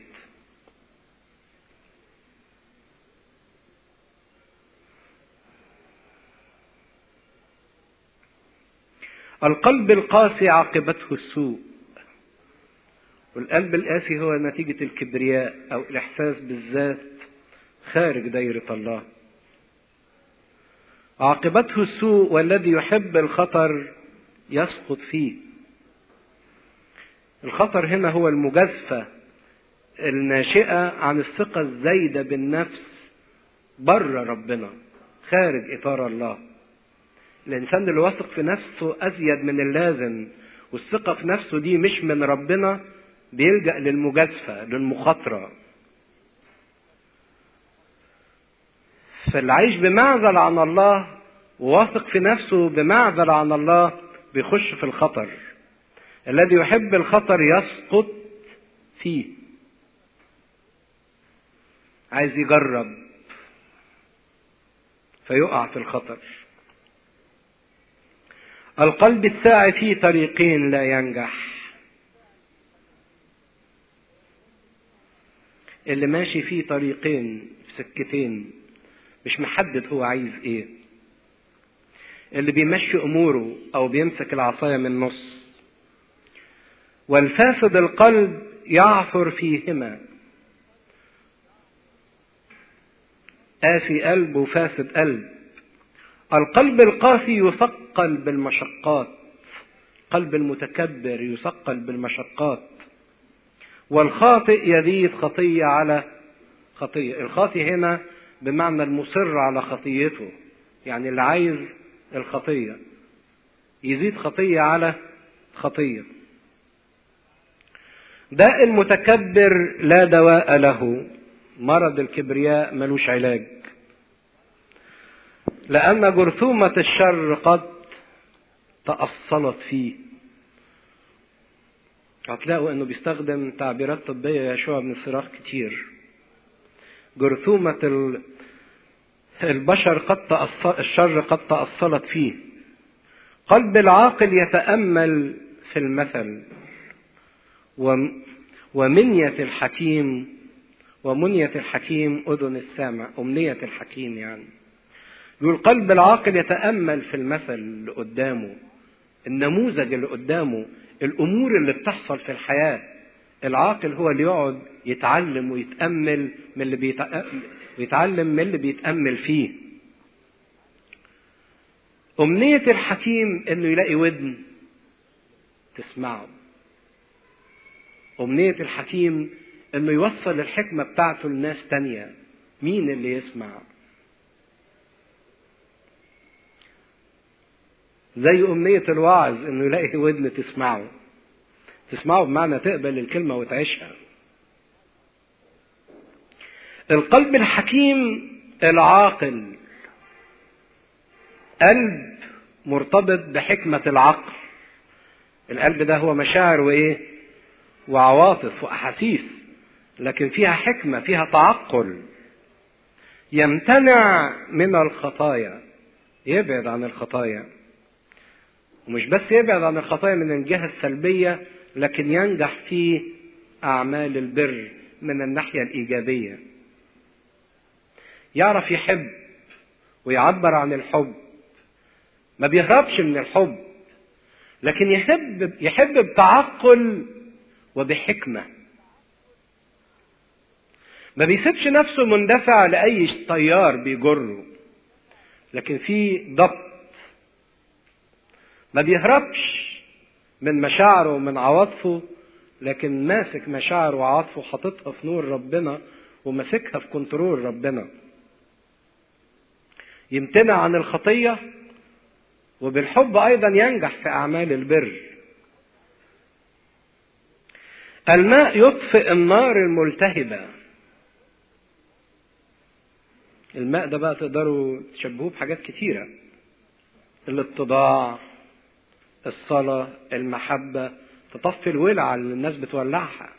القلب القاسي عاقبته السوء والقلب القاسي هو نتيجة الكبرياء أو الإحساس بالذات خارج دايرة الله عاقبته السوء والذي يحب الخطر يسقط فيه الخطر هنا هو المجازفة الناشئة عن الثقة الزايدة بالنفس بره ربنا خارج إطار الله الإنسان اللي واثق في نفسه أزيد من اللازم والثقة في نفسه دي مش من ربنا بيلجأ للمجازفة للمخاطرة فاللي عايش بمعزل عن الله وواثق في نفسه بمعزل عن الله بيخش في الخطر الذي يحب الخطر يسقط فيه عايز يجرب فيقع في الخطر القلب الساعي فيه طريقين لا ينجح اللي ماشي فيه طريقين سكتين مش محدد هو عايز ايه اللي بيمشي اموره او بيمسك العصاية من النص والفاسد القلب يعثر فيهما قاسي قلب وفاسد قلب القلب القاسي يثقل بالمشقات قلب المتكبر يثقل بالمشقات والخاطئ يزيد خطية على خطية الخاطئ هنا بمعنى المصر على خطيته يعني اللي عايز الخطية يزيد خطية على خطية داء المتكبر لا دواء له مرض الكبرياء ملوش علاج لأن جرثومة الشر قد تأصلت فيه هتلاقوا انه بيستخدم تعبيرات طبية يشوع بن الصراخ كتير جرثومة البشر قد تأصل الشر قد تأصلت فيه قلب العاقل يتأمل في المثل ومنية الحكيم ومنية الحكيم أذن السامع أمنية الحكيم يعني يقول قلب العاقل يتأمل في المثل اللي قدامه النموذج اللي قدامه الأمور اللي بتحصل في الحياة العاقل هو اللي يقعد يتعلم ويتأمل من اللي بيتأ... ويتعلم من اللي بيتأمل فيه أمنية الحكيم إنه يلاقي ودن تسمعه أمنية الحكيم إنه يوصل الحكمة بتاعته لناس تانية مين اللي يسمع زي أمنية الواعظ إنه يلاقي ودن تسمعه تسمعه بمعنى تقبل الكلمة وتعيشها القلب الحكيم العاقل قلب مرتبط بحكمة العقل القلب ده هو مشاعر وإيه وعواطف واحاسيس لكن فيها حكمه فيها تعقل يمتنع من الخطايا يبعد عن الخطايا ومش بس يبعد عن الخطايا من الجهه السلبيه لكن ينجح في اعمال البر من الناحيه الايجابيه يعرف يحب ويعبر عن الحب ما بيهربش من الحب لكن يحب يحب بتعقل وبحكمه ما بيسيبش نفسه مندفع لاي تيار بيجره لكن في ضبط ما بيهربش من مشاعره ومن عواطفه لكن ماسك مشاعره وعواطفه حاططها في نور ربنا وماسكها في كنترول ربنا يمتنع عن الخطيه وبالحب ايضا ينجح في اعمال البر الماء يطفئ النار الملتهبه الماء ده بقى تقدروا تشبهوه بحاجات كتيره الاتضاع الصلاه المحبه تطفي الولعه اللي الناس بتولعها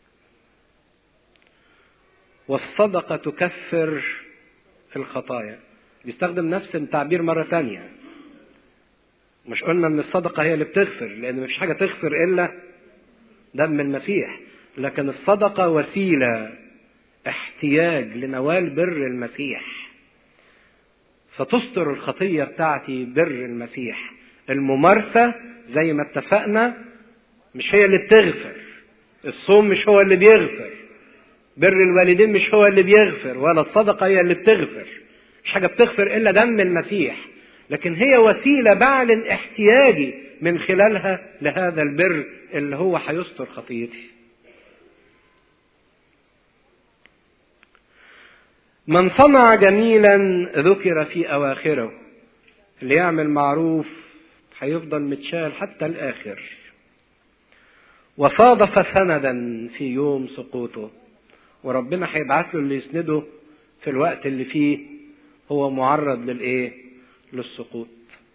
والصدقه تكفر الخطايا يستخدم نفس التعبير مره تانيه مش قلنا ان الصدقه هي اللي بتغفر لان مفيش حاجه تغفر الا دم المسيح لكن الصدقه وسيله احتياج لنوال بر المسيح فتستر الخطيه بتاعتي بر المسيح الممارسه زي ما اتفقنا مش هي اللي بتغفر الصوم مش هو اللي بيغفر بر الوالدين مش هو اللي بيغفر ولا الصدقه هي اللي بتغفر مش حاجه بتغفر الا دم المسيح لكن هي وسيله بعلن احتياجي من خلالها لهذا البر اللي هو هيستر خطيتي من صنع جميلا ذكر في اواخره اللي يعمل معروف هيفضل متشال حتى الاخر وصادف سندا في يوم سقوطه وربنا هيبعت له اللي يسنده في الوقت اللي فيه هو معرض للايه للسقوط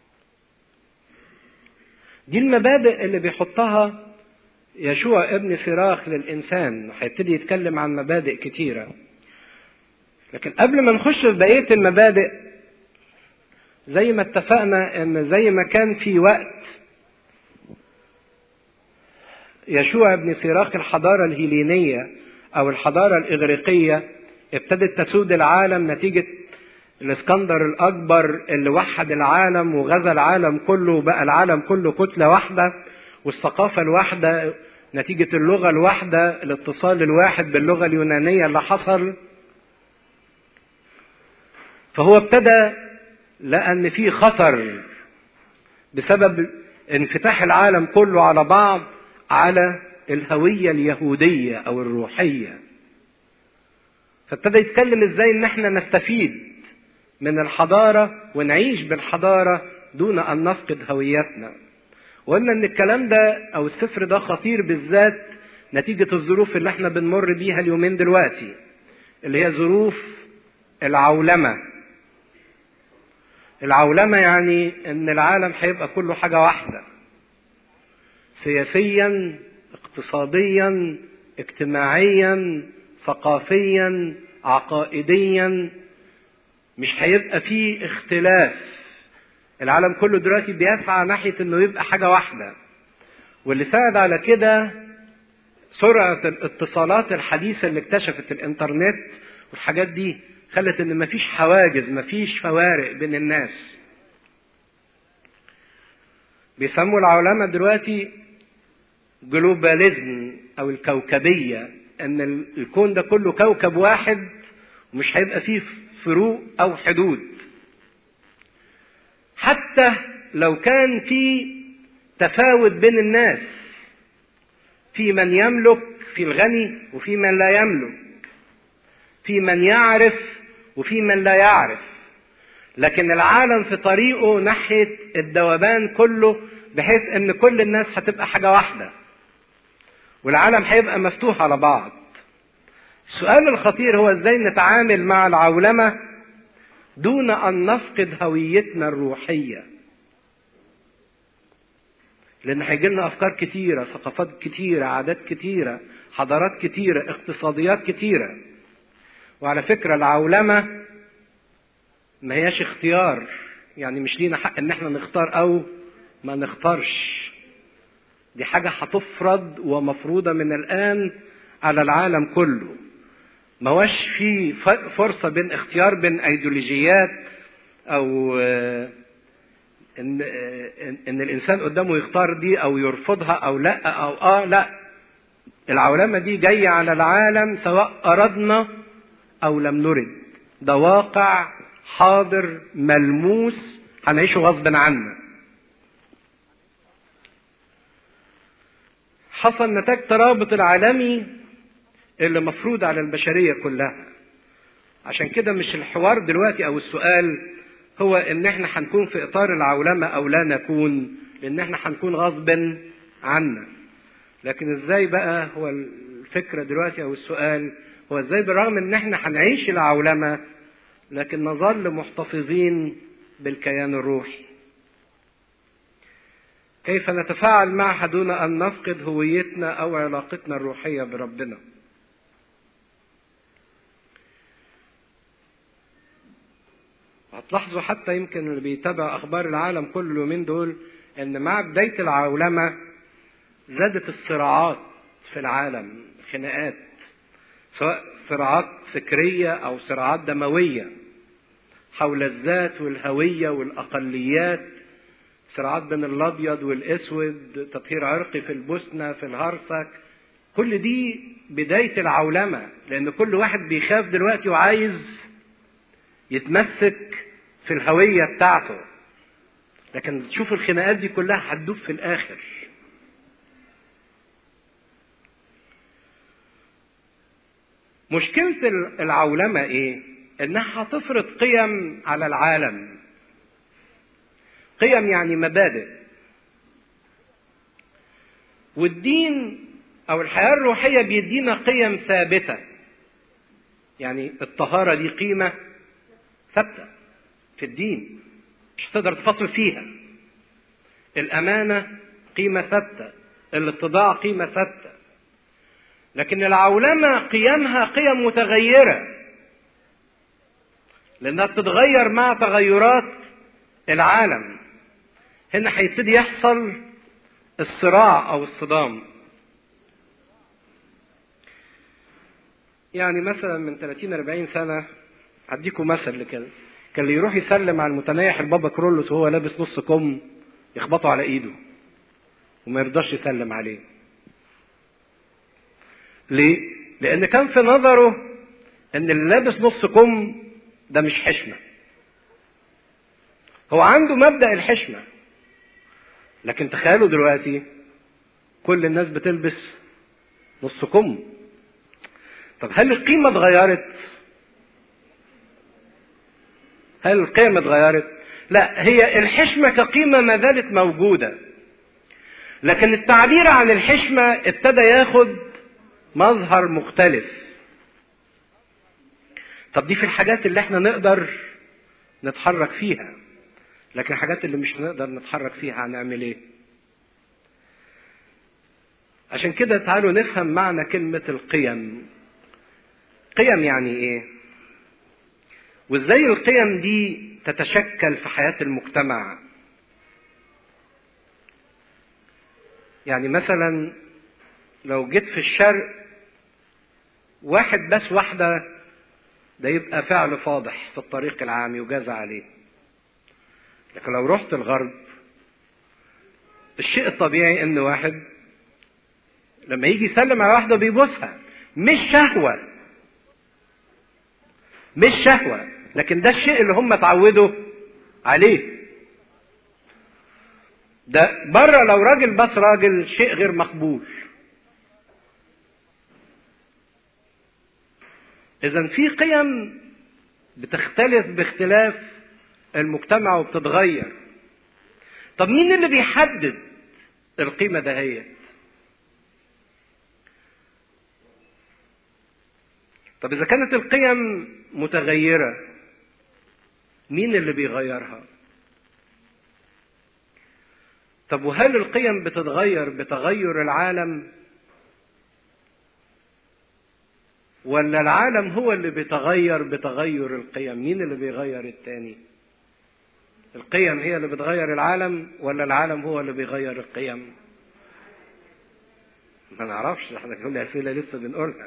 دي المبادئ اللي بيحطها يشوع ابن سراخ للإنسان هيبتدي يتكلم عن مبادئ كتيرة لكن قبل ما نخش في بقية المبادئ زي ما اتفقنا ان زي ما كان في وقت يشوع ابن سراخ الحضارة الهيلينية او الحضارة الاغريقية ابتدت تسود العالم نتيجة الاسكندر الاكبر اللي وحد العالم وغزا العالم كله وبقى العالم كله كتله واحده والثقافه الواحده نتيجه اللغه الواحده الاتصال الواحد باللغه اليونانيه اللي حصل فهو ابتدى لان في خطر بسبب انفتاح العالم كله على بعض على الهويه اليهوديه او الروحيه فابتدى يتكلم ازاي ان احنا نستفيد من الحضارة ونعيش بالحضارة دون أن نفقد هويتنا وقلنا أن الكلام ده أو السفر ده خطير بالذات نتيجة الظروف اللي احنا بنمر بيها اليومين دلوقتي اللي هي ظروف العولمة العولمة يعني أن العالم هيبقى كله حاجة واحدة سياسيا اقتصاديا اجتماعيا ثقافيا عقائديا مش هيبقى فيه اختلاف العالم كله دلوقتي بيسعى ناحية انه يبقى حاجة واحدة واللي ساعد على كده سرعة الاتصالات الحديثة اللي اكتشفت الانترنت والحاجات دي خلت ان مفيش حواجز مفيش فوارق بين الناس بيسموا العولمة دلوقتي جلوباليزم او الكوكبية ان الكون ده كله كوكب واحد ومش هيبقى فيه فروق او حدود حتى لو كان في تفاوت بين الناس في من يملك في الغني وفي من لا يملك في من يعرف وفي من لا يعرف لكن العالم في طريقه ناحيه الذوبان كله بحيث ان كل الناس هتبقى حاجه واحده والعالم هيبقى مفتوح على بعض السؤال الخطير هو ازاي نتعامل مع العولمه دون ان نفقد هويتنا الروحيه لان هيجي لنا افكار كتيره ثقافات كتيره عادات كتيره حضارات كتيره اقتصاديات كتيره وعلى فكره العولمه ما هياش اختيار يعني مش لينا حق ان احنا نختار او ما نختارش دي حاجه هتفرض ومفروضه من الان على العالم كله ما هوش في فرصه بين اختيار بين ايديولوجيات او ان ان الانسان قدامه يختار دي او يرفضها او لا او اه لا العولمه دي جايه على العالم سواء اردنا او لم نرد ده واقع حاضر ملموس هنعيشه غصب عنا حصل نتاج ترابط العالمي اللي مفروض على البشريه كلها عشان كده مش الحوار دلوقتي او السؤال هو ان احنا هنكون في اطار العولمه او لا نكون لان احنا هنكون غصب عنا لكن ازاي بقى هو الفكره دلوقتي او السؤال هو ازاي بالرغم ان احنا هنعيش العولمه لكن نظل محتفظين بالكيان الروحي كيف نتفاعل معها دون ان نفقد هويتنا او علاقتنا الروحيه بربنا هتلاحظوا حتى يمكن اللي بيتابع اخبار العالم كل اليومين دول ان مع بدايه العولمه زادت الصراعات في العالم خناقات سواء صراعات فكريه او صراعات دمويه حول الذات والهويه والاقليات صراعات بين الابيض والاسود تطهير عرقي في البوسنه في الهرسك كل دي بدايه العولمه لان كل واحد بيخاف دلوقتي وعايز يتمسك في الهوية بتاعته لكن تشوف الخناقات دي كلها هتدوب في الآخر مشكلة العولمة إيه؟ إنها هتفرض قيم على العالم قيم يعني مبادئ والدين أو الحياة الروحية بيدينا قيم ثابتة يعني الطهارة دي قيمة ثابتة في الدين مش هتقدر تفصل فيها الأمانة قيمة ثابتة الاتضاع قيمة ثابتة لكن العولمة قيمها قيم متغيرة لأنها بتتغير مع تغيرات العالم هنا هيبتدي يحصل الصراع أو الصدام يعني مثلا من 30 40 سنة هديكم مثل كده كان اللي يروح يسلم على المتنيح البابا كرولوس وهو لابس نص كم يخبطوا على ايده وما يرضاش يسلم عليه ليه لان كان في نظره ان اللي لابس نص كم ده مش حشمه هو عنده مبدا الحشمه لكن تخيلوا دلوقتي كل الناس بتلبس نص كم طب هل القيمه اتغيرت هل القيم اتغيرت؟ لا هي الحشمة كقيمة ما زالت موجودة. لكن التعبير عن الحشمة ابتدى ياخد مظهر مختلف. طب دي في الحاجات اللي احنا نقدر نتحرك فيها. لكن الحاجات اللي مش هنقدر نتحرك فيها هنعمل ايه؟ عشان كده تعالوا نفهم معنى كلمة القيم. قيم يعني ايه؟ وازاي القيم دي تتشكل في حياة المجتمع يعني مثلا لو جيت في الشرق واحد بس واحدة ده يبقى فعل فاضح في الطريق العام يجازى عليه لكن لو رحت الغرب الشيء الطبيعي ان واحد لما يجي يسلم على واحدة بيبوسها مش شهوة مش شهوة لكن ده الشيء اللي هم اتعودوا عليه ده بره لو راجل بس راجل شيء غير مقبول اذا في قيم بتختلف باختلاف المجتمع وبتتغير طب مين اللي بيحدد القيمه دهيت طب اذا كانت القيم متغيره مين اللي بيغيرها طب وهل القيم بتتغير بتغير العالم ولا العالم هو اللي بيتغير بتغير القيم مين اللي بيغير التاني القيم هي اللي بتغير العالم ولا العالم هو اللي بيغير القيم ما نعرفش احنا كل اسئله لسه بنقولها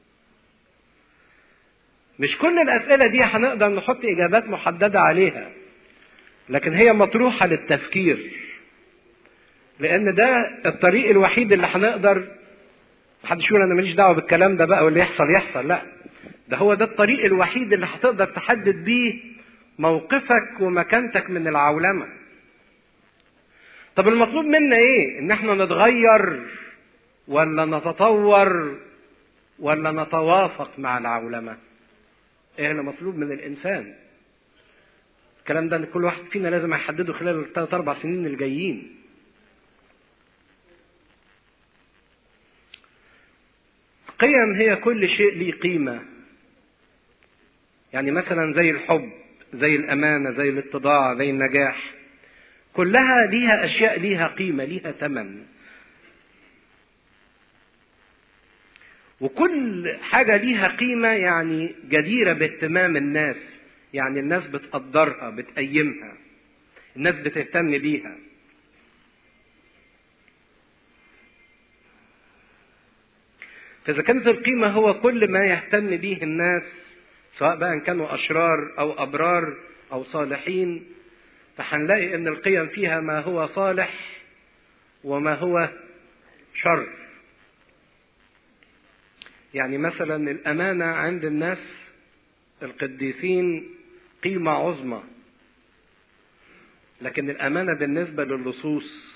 مش كل الاسئله دي هنقدر نحط اجابات محدده عليها لكن هي مطروحه للتفكير لان ده الطريق الوحيد اللي هنقدر محدش يقول انا ماليش دعوه بالكلام ده بقى واللي يحصل يحصل لا ده هو ده الطريق الوحيد اللي هتقدر تحدد بيه موقفك ومكانتك من العولمه طب المطلوب منا ايه ان احنا نتغير ولا نتطور ولا نتوافق مع العولمه ايه اللي مطلوب من الانسان الكلام ده كل واحد فينا لازم يحدده خلال الثلاث اربع سنين الجايين قيم هي كل شيء ليه قيمة يعني مثلا زي الحب زي الأمانة زي الاتضاع زي النجاح كلها ليها أشياء ليها قيمة ليها ثمن وكل حاجة ليها قيمة يعني جديرة باهتمام الناس يعني الناس بتقدرها بتقيمها الناس بتهتم بيها فإذا كانت القيمة هو كل ما يهتم به الناس سواء بقى كانوا أشرار أو أبرار أو صالحين فهنلاقي إن القيم فيها ما هو صالح وما هو شر. يعني مثلا الأمانة عند الناس القديسين قيمة عظمى. لكن الأمانة بالنسبة للصوص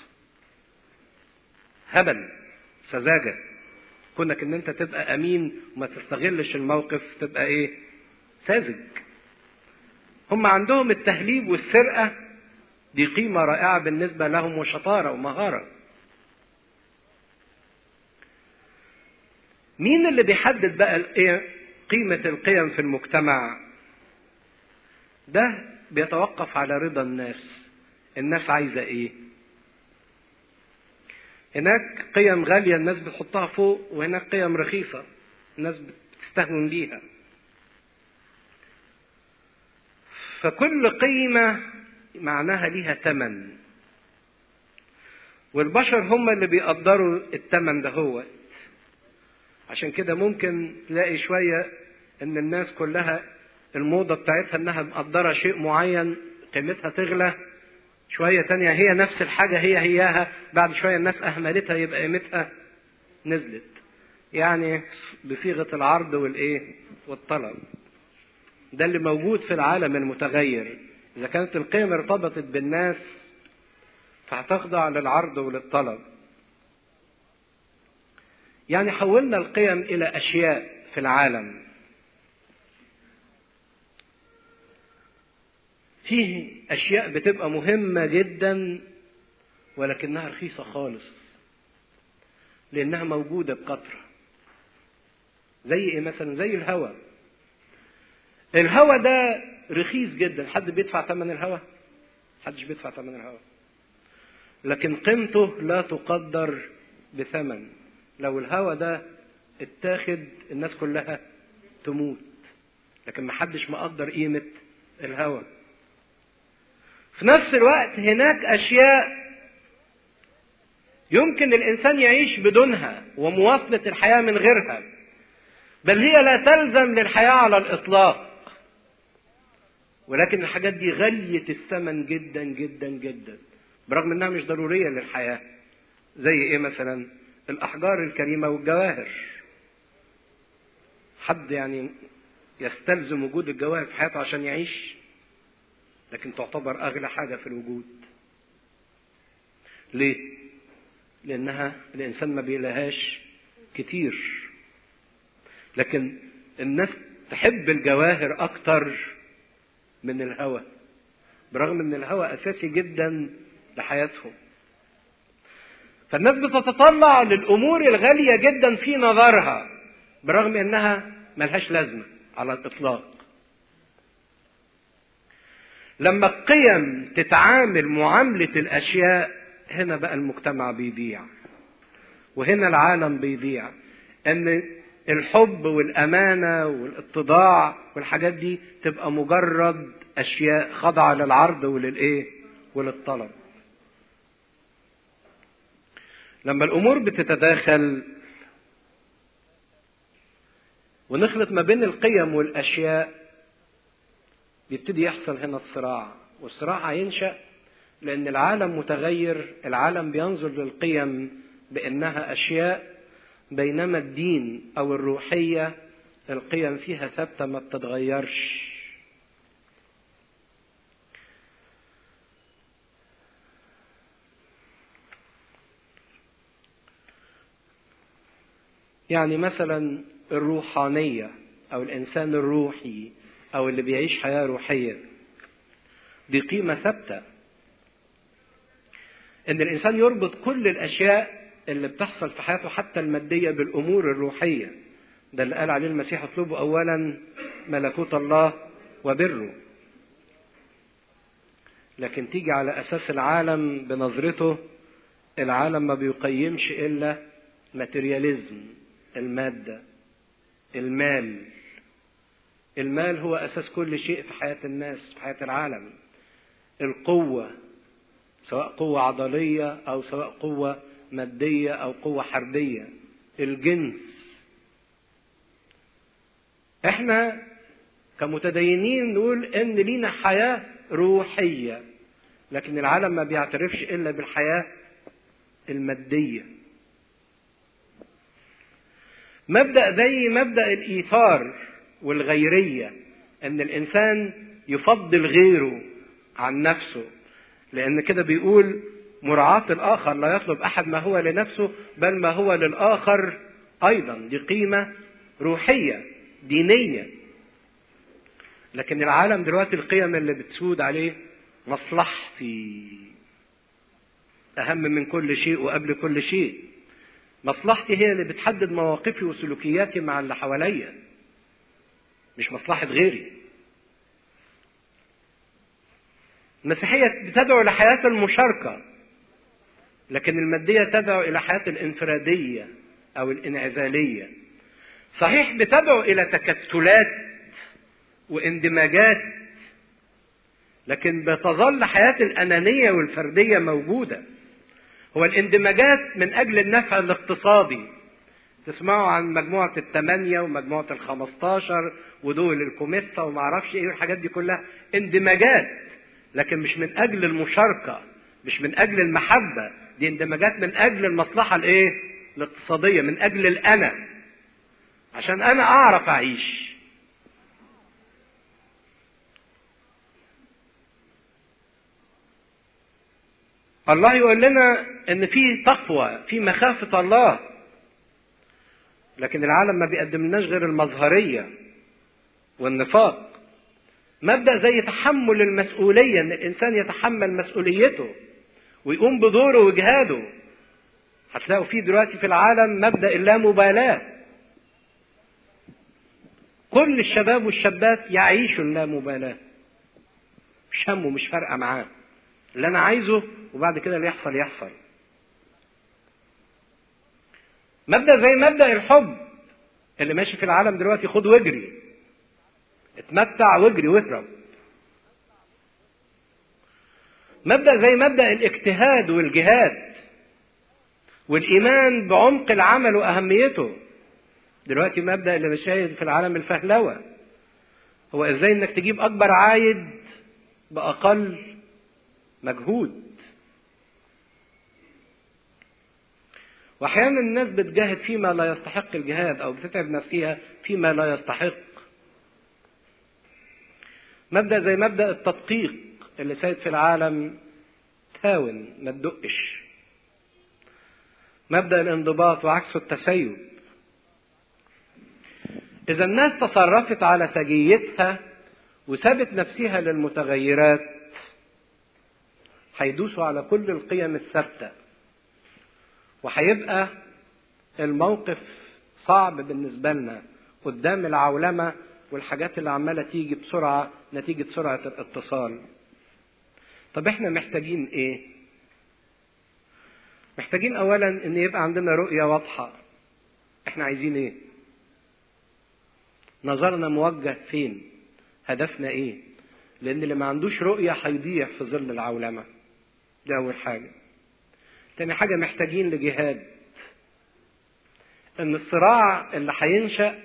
هبل سذاجة كونك ان انت تبقى امين وما تستغلش الموقف تبقى ايه ساذج هم عندهم التهليب والسرقة دي قيمة رائعة بالنسبة لهم وشطارة ومهارة مين اللي بيحدد بقى قيمة القيم في المجتمع ده بيتوقف على رضا الناس الناس عايزة ايه هناك قيم غالية الناس بتحطها فوق وهناك قيم رخيصة الناس بتستهون بيها فكل قيمة معناها ليها ثمن والبشر هم اللي بيقدروا الثمن ده هو عشان كده ممكن تلاقي شوية ان الناس كلها الموضة بتاعتها انها مقدرة شيء معين قيمتها تغلى شوية تانية هي نفس الحاجة هي هياها بعد شوية الناس أهملتها يبقى قيمتها نزلت يعني بصيغة العرض والإيه والطلب ده اللي موجود في العالم المتغير إذا كانت القيم ارتبطت بالناس فهتخضع للعرض وللطلب يعني حولنا القيم إلى أشياء في العالم فيه أشياء بتبقى مهمة جدا ولكنها رخيصة خالص لأنها موجودة بكثرة زي إيه مثلا زي الهواء الهواء ده رخيص جدا حد بيدفع ثمن الهواء حدش بيدفع ثمن الهواء لكن قيمته لا تقدر بثمن لو الهواء ده اتاخد الناس كلها تموت لكن محدش مقدر قيمة الهواء في نفس الوقت هناك اشياء يمكن الانسان يعيش بدونها ومواصله الحياه من غيرها بل هي لا تلزم للحياه على الاطلاق ولكن الحاجات دي غاليه الثمن جدا جدا جدا برغم انها مش ضروريه للحياه زي ايه مثلا الاحجار الكريمه والجواهر حد يعني يستلزم وجود الجواهر في حياته عشان يعيش لكن تعتبر أغلى حاجة في الوجود ليه؟ لأنها الإنسان ما بيلاقيهاش كتير لكن الناس تحب الجواهر أكتر من الهوى برغم ان الهوى اساسي جدا لحياتهم فالناس بتتطلع للامور الغاليه جدا في نظرها برغم انها ملهاش لازمه على الاطلاق لما القيم تتعامل معامله الاشياء هنا بقى المجتمع بيضيع وهنا العالم بيضيع ان الحب والامانه والاتضاع والحاجات دي تبقى مجرد اشياء خاضعه للعرض وللايه وللطلب لما الامور بتتداخل ونخلط ما بين القيم والاشياء بيبتدي يحصل هنا الصراع والصراع هينشا لان العالم متغير العالم بينظر للقيم بانها اشياء بينما الدين او الروحيه القيم فيها ثابته ما بتتغيرش يعني مثلا الروحانيه او الانسان الروحي او اللي بيعيش حياه روحيه دي قيمه ثابته ان الانسان يربط كل الاشياء اللي بتحصل في حياته حتى الماديه بالامور الروحيه ده اللي قال عليه المسيح اطلبوا اولا ملكوت الله وبره لكن تيجي على اساس العالم بنظرته العالم ما بيقيمش الا ماتيرياليزم الماده المال المال هو اساس كل شيء في حياه الناس في حياه العالم القوه سواء قوه عضليه او سواء قوه ماديه او قوه حربيه الجنس احنا كمتدينين نقول ان لينا حياه روحيه لكن العالم ما بيعترفش الا بالحياه الماديه مبدا زي مبدا الايثار والغيريه ان الانسان يفضل غيره عن نفسه لان كده بيقول مراعاة الآخر لا يطلب أحد ما هو لنفسه بل ما هو للآخر أيضا دي قيمة روحية دينية لكن العالم دلوقتي القيم اللي بتسود عليه مصلحتي أهم من كل شيء وقبل كل شيء مصلحتي هي اللي بتحدد مواقفي وسلوكياتي مع اللي حواليا مش مصلحة غيري المسيحية بتدعو لحياة المشاركة لكن المادية تدعو إلى حياة الانفرادية أو الانعزالية صحيح بتدعو إلى تكتلات واندماجات لكن بتظل حياة الأنانية والفردية موجودة هو الاندماجات من أجل النفع الاقتصادي تسمعوا عن مجموعة الثمانية ومجموعة الخمستاشر ودول الكوميسا وما اعرفش ايه والحاجات دي كلها اندماجات لكن مش من أجل المشاركة مش من أجل المحبة دي اندماجات من أجل المصلحة الايه الاقتصادية من أجل الأنا عشان أنا أعرف أعيش الله يقول لنا ان في تقوى في مخافة الله لكن العالم ما بيقدم لناش غير المظهرية والنفاق مبدأ زي تحمل المسؤولية ان الانسان يتحمل مسؤوليته ويقوم بدوره وجهاده هتلاقوا فيه دلوقتي في العالم مبدأ اللامبالاة كل الشباب والشابات يعيشوا اللامبالاة مش همه مش فارقة معاه اللي انا عايزه وبعد كده اللي يحصل يحصل مبدا زي مبدا الحب اللي ماشي في العالم دلوقتي خد واجري اتمتع واجري واهرب مبدا زي مبدا الاجتهاد والجهاد والايمان بعمق العمل واهميته دلوقتي مبدا اللي مشاهد في العالم الفهلوه هو ازاي انك تجيب اكبر عايد باقل مجهود واحيانا الناس بتجاهد فيما لا يستحق الجهاد او بتتعب نفسها فيما لا يستحق مبدا زي مبدا التدقيق اللي سايد في العالم تاون ما تدقش مبدا الانضباط وعكسه التسيب اذا الناس تصرفت على سجيتها وسابت نفسها للمتغيرات هيدوسوا على كل القيم الثابته وهيبقى الموقف صعب بالنسبه لنا قدام العولمه والحاجات اللي عماله تيجي بسرعه نتيجه سرعه الاتصال طب احنا محتاجين ايه محتاجين اولا ان يبقى عندنا رؤية واضحة احنا عايزين ايه نظرنا موجه فين هدفنا ايه لان اللي ما عندوش رؤية هيضيع في ظل العولمة دي اول حاجة تاني حاجة محتاجين لجهاد ان الصراع اللي هينشأ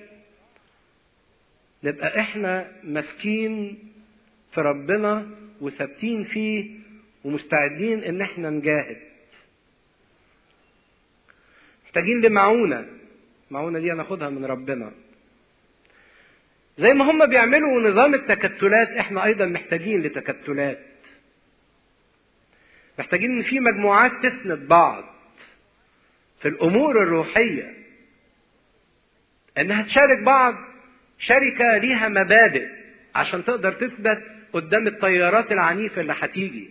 نبقى احنا ماسكين في ربنا وثابتين فيه ومستعدين ان احنا نجاهد محتاجين لمعونة المعونة دي هناخدها من ربنا زي ما هم بيعملوا نظام التكتلات احنا ايضا محتاجين لتكتلات محتاجين ان في مجموعات تسند بعض في الامور الروحيه انها تشارك بعض شركه ليها مبادئ عشان تقدر تثبت قدام التيارات العنيفه اللي هتيجي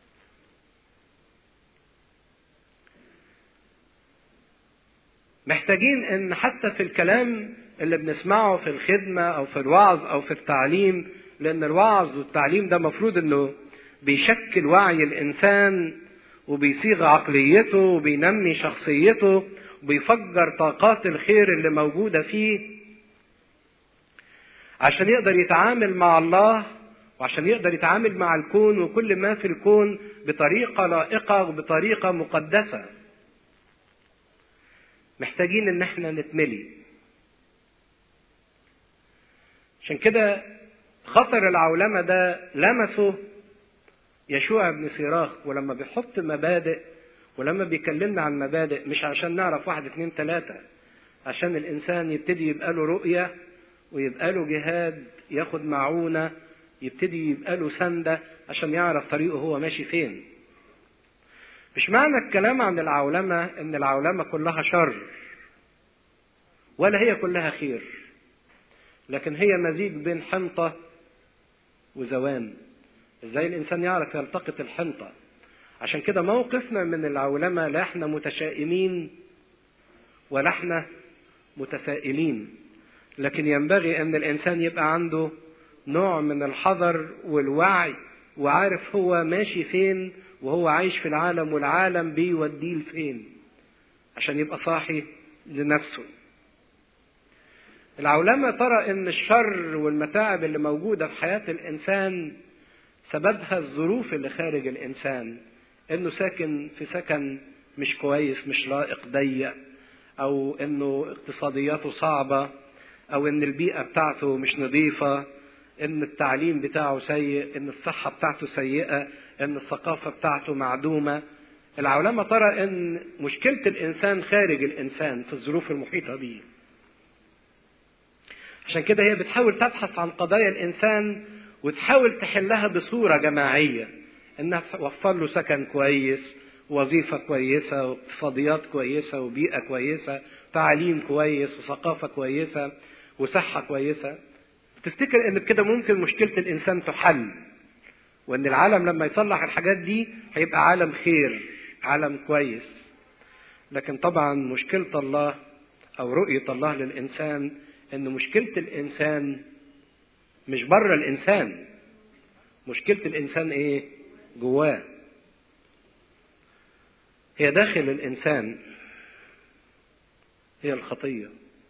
محتاجين ان حتى في الكلام اللي بنسمعه في الخدمه او في الوعظ او في التعليم لان الوعظ والتعليم ده مفروض انه بيشكل وعي الانسان وبيصيغ عقليته وبينمي شخصيته وبيفجر طاقات الخير اللي موجوده فيه عشان يقدر يتعامل مع الله وعشان يقدر يتعامل مع الكون وكل ما في الكون بطريقه لائقه وبطريقه مقدسه محتاجين ان احنا نتملي عشان كده خطر العولمه ده لمسه يشوع بن سيراخ ولما بيحط مبادئ ولما بيكلمنا عن مبادئ مش عشان نعرف واحد اتنين تلاتة عشان الإنسان يبتدي يبقى له رؤية ويبقى له جهاد ياخد معونة يبتدي يبقى له سندة عشان يعرف طريقه هو ماشي فين مش معنى الكلام عن العولمة إن العولمة كلها شر ولا هي كلها خير لكن هي مزيج بين حنطة وزوان ازاي الانسان يعرف يلتقط الحنطة عشان كده موقفنا من العولمة لا احنا متشائمين ولا احنا متفائلين لكن ينبغي ان الانسان يبقى عنده نوع من الحذر والوعي وعارف هو ماشي فين وهو عايش في العالم والعالم بيوديه لفين عشان يبقى صاحي لنفسه العولمة ترى ان الشر والمتاعب اللي موجودة في حياة الانسان سببها الظروف اللي خارج الانسان انه ساكن في سكن مش كويس مش لائق ضيق او انه اقتصادياته صعبه او ان البيئه بتاعته مش نظيفه ان التعليم بتاعه سيء ان الصحه بتاعته سيئه ان الثقافه بتاعته معدومه العولمه ترى ان مشكله الانسان خارج الانسان في الظروف المحيطه بيه عشان كده هي بتحاول تبحث عن قضايا الانسان وتحاول تحلها بصورة جماعية انها توفر له سكن كويس وظيفة كويسة واقتصاديات كويسة وبيئة كويسة تعليم كويس وثقافة كويسة وصحة كويسة تفتكر ان بكده ممكن مشكلة الانسان تحل وان العالم لما يصلح الحاجات دي هيبقى عالم خير عالم كويس لكن طبعا مشكلة الله او رؤية الله للانسان ان مشكلة الانسان مش بره الانسان مشكله الانسان ايه جواه هي داخل الانسان هي الخطيه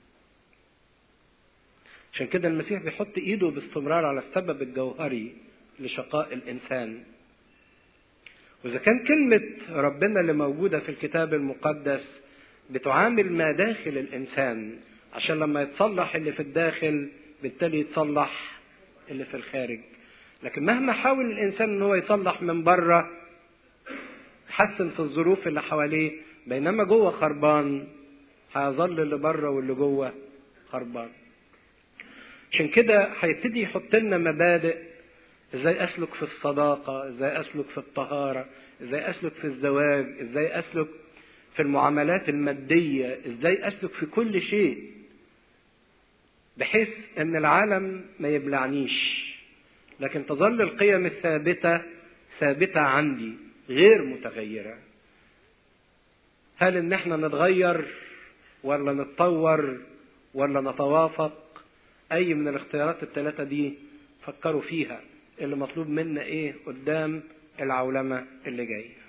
عشان كده المسيح بيحط ايده باستمرار على السبب الجوهري لشقاء الانسان واذا كان كلمه ربنا اللي موجوده في الكتاب المقدس بتعامل ما داخل الانسان عشان لما يتصلح اللي في الداخل بالتالي يتصلح اللي في الخارج لكن مهما حاول الانسان ان هو يصلح من بره حسن في الظروف اللي حواليه بينما جوه خربان هيظل اللي بره واللي جوه خربان عشان كده هيبتدي يحط لنا مبادئ ازاي اسلك في الصداقه ازاي اسلك في الطهاره ازاي اسلك في الزواج ازاي اسلك في المعاملات الماديه ازاي اسلك في كل شيء بحيث ان العالم ما يبلعنيش لكن تظل القيم الثابته ثابته عندي غير متغيره هل ان احنا نتغير ولا نتطور ولا نتوافق اي من الاختيارات الثلاثه دي فكروا فيها اللي مطلوب منا ايه قدام العولمه اللي جايه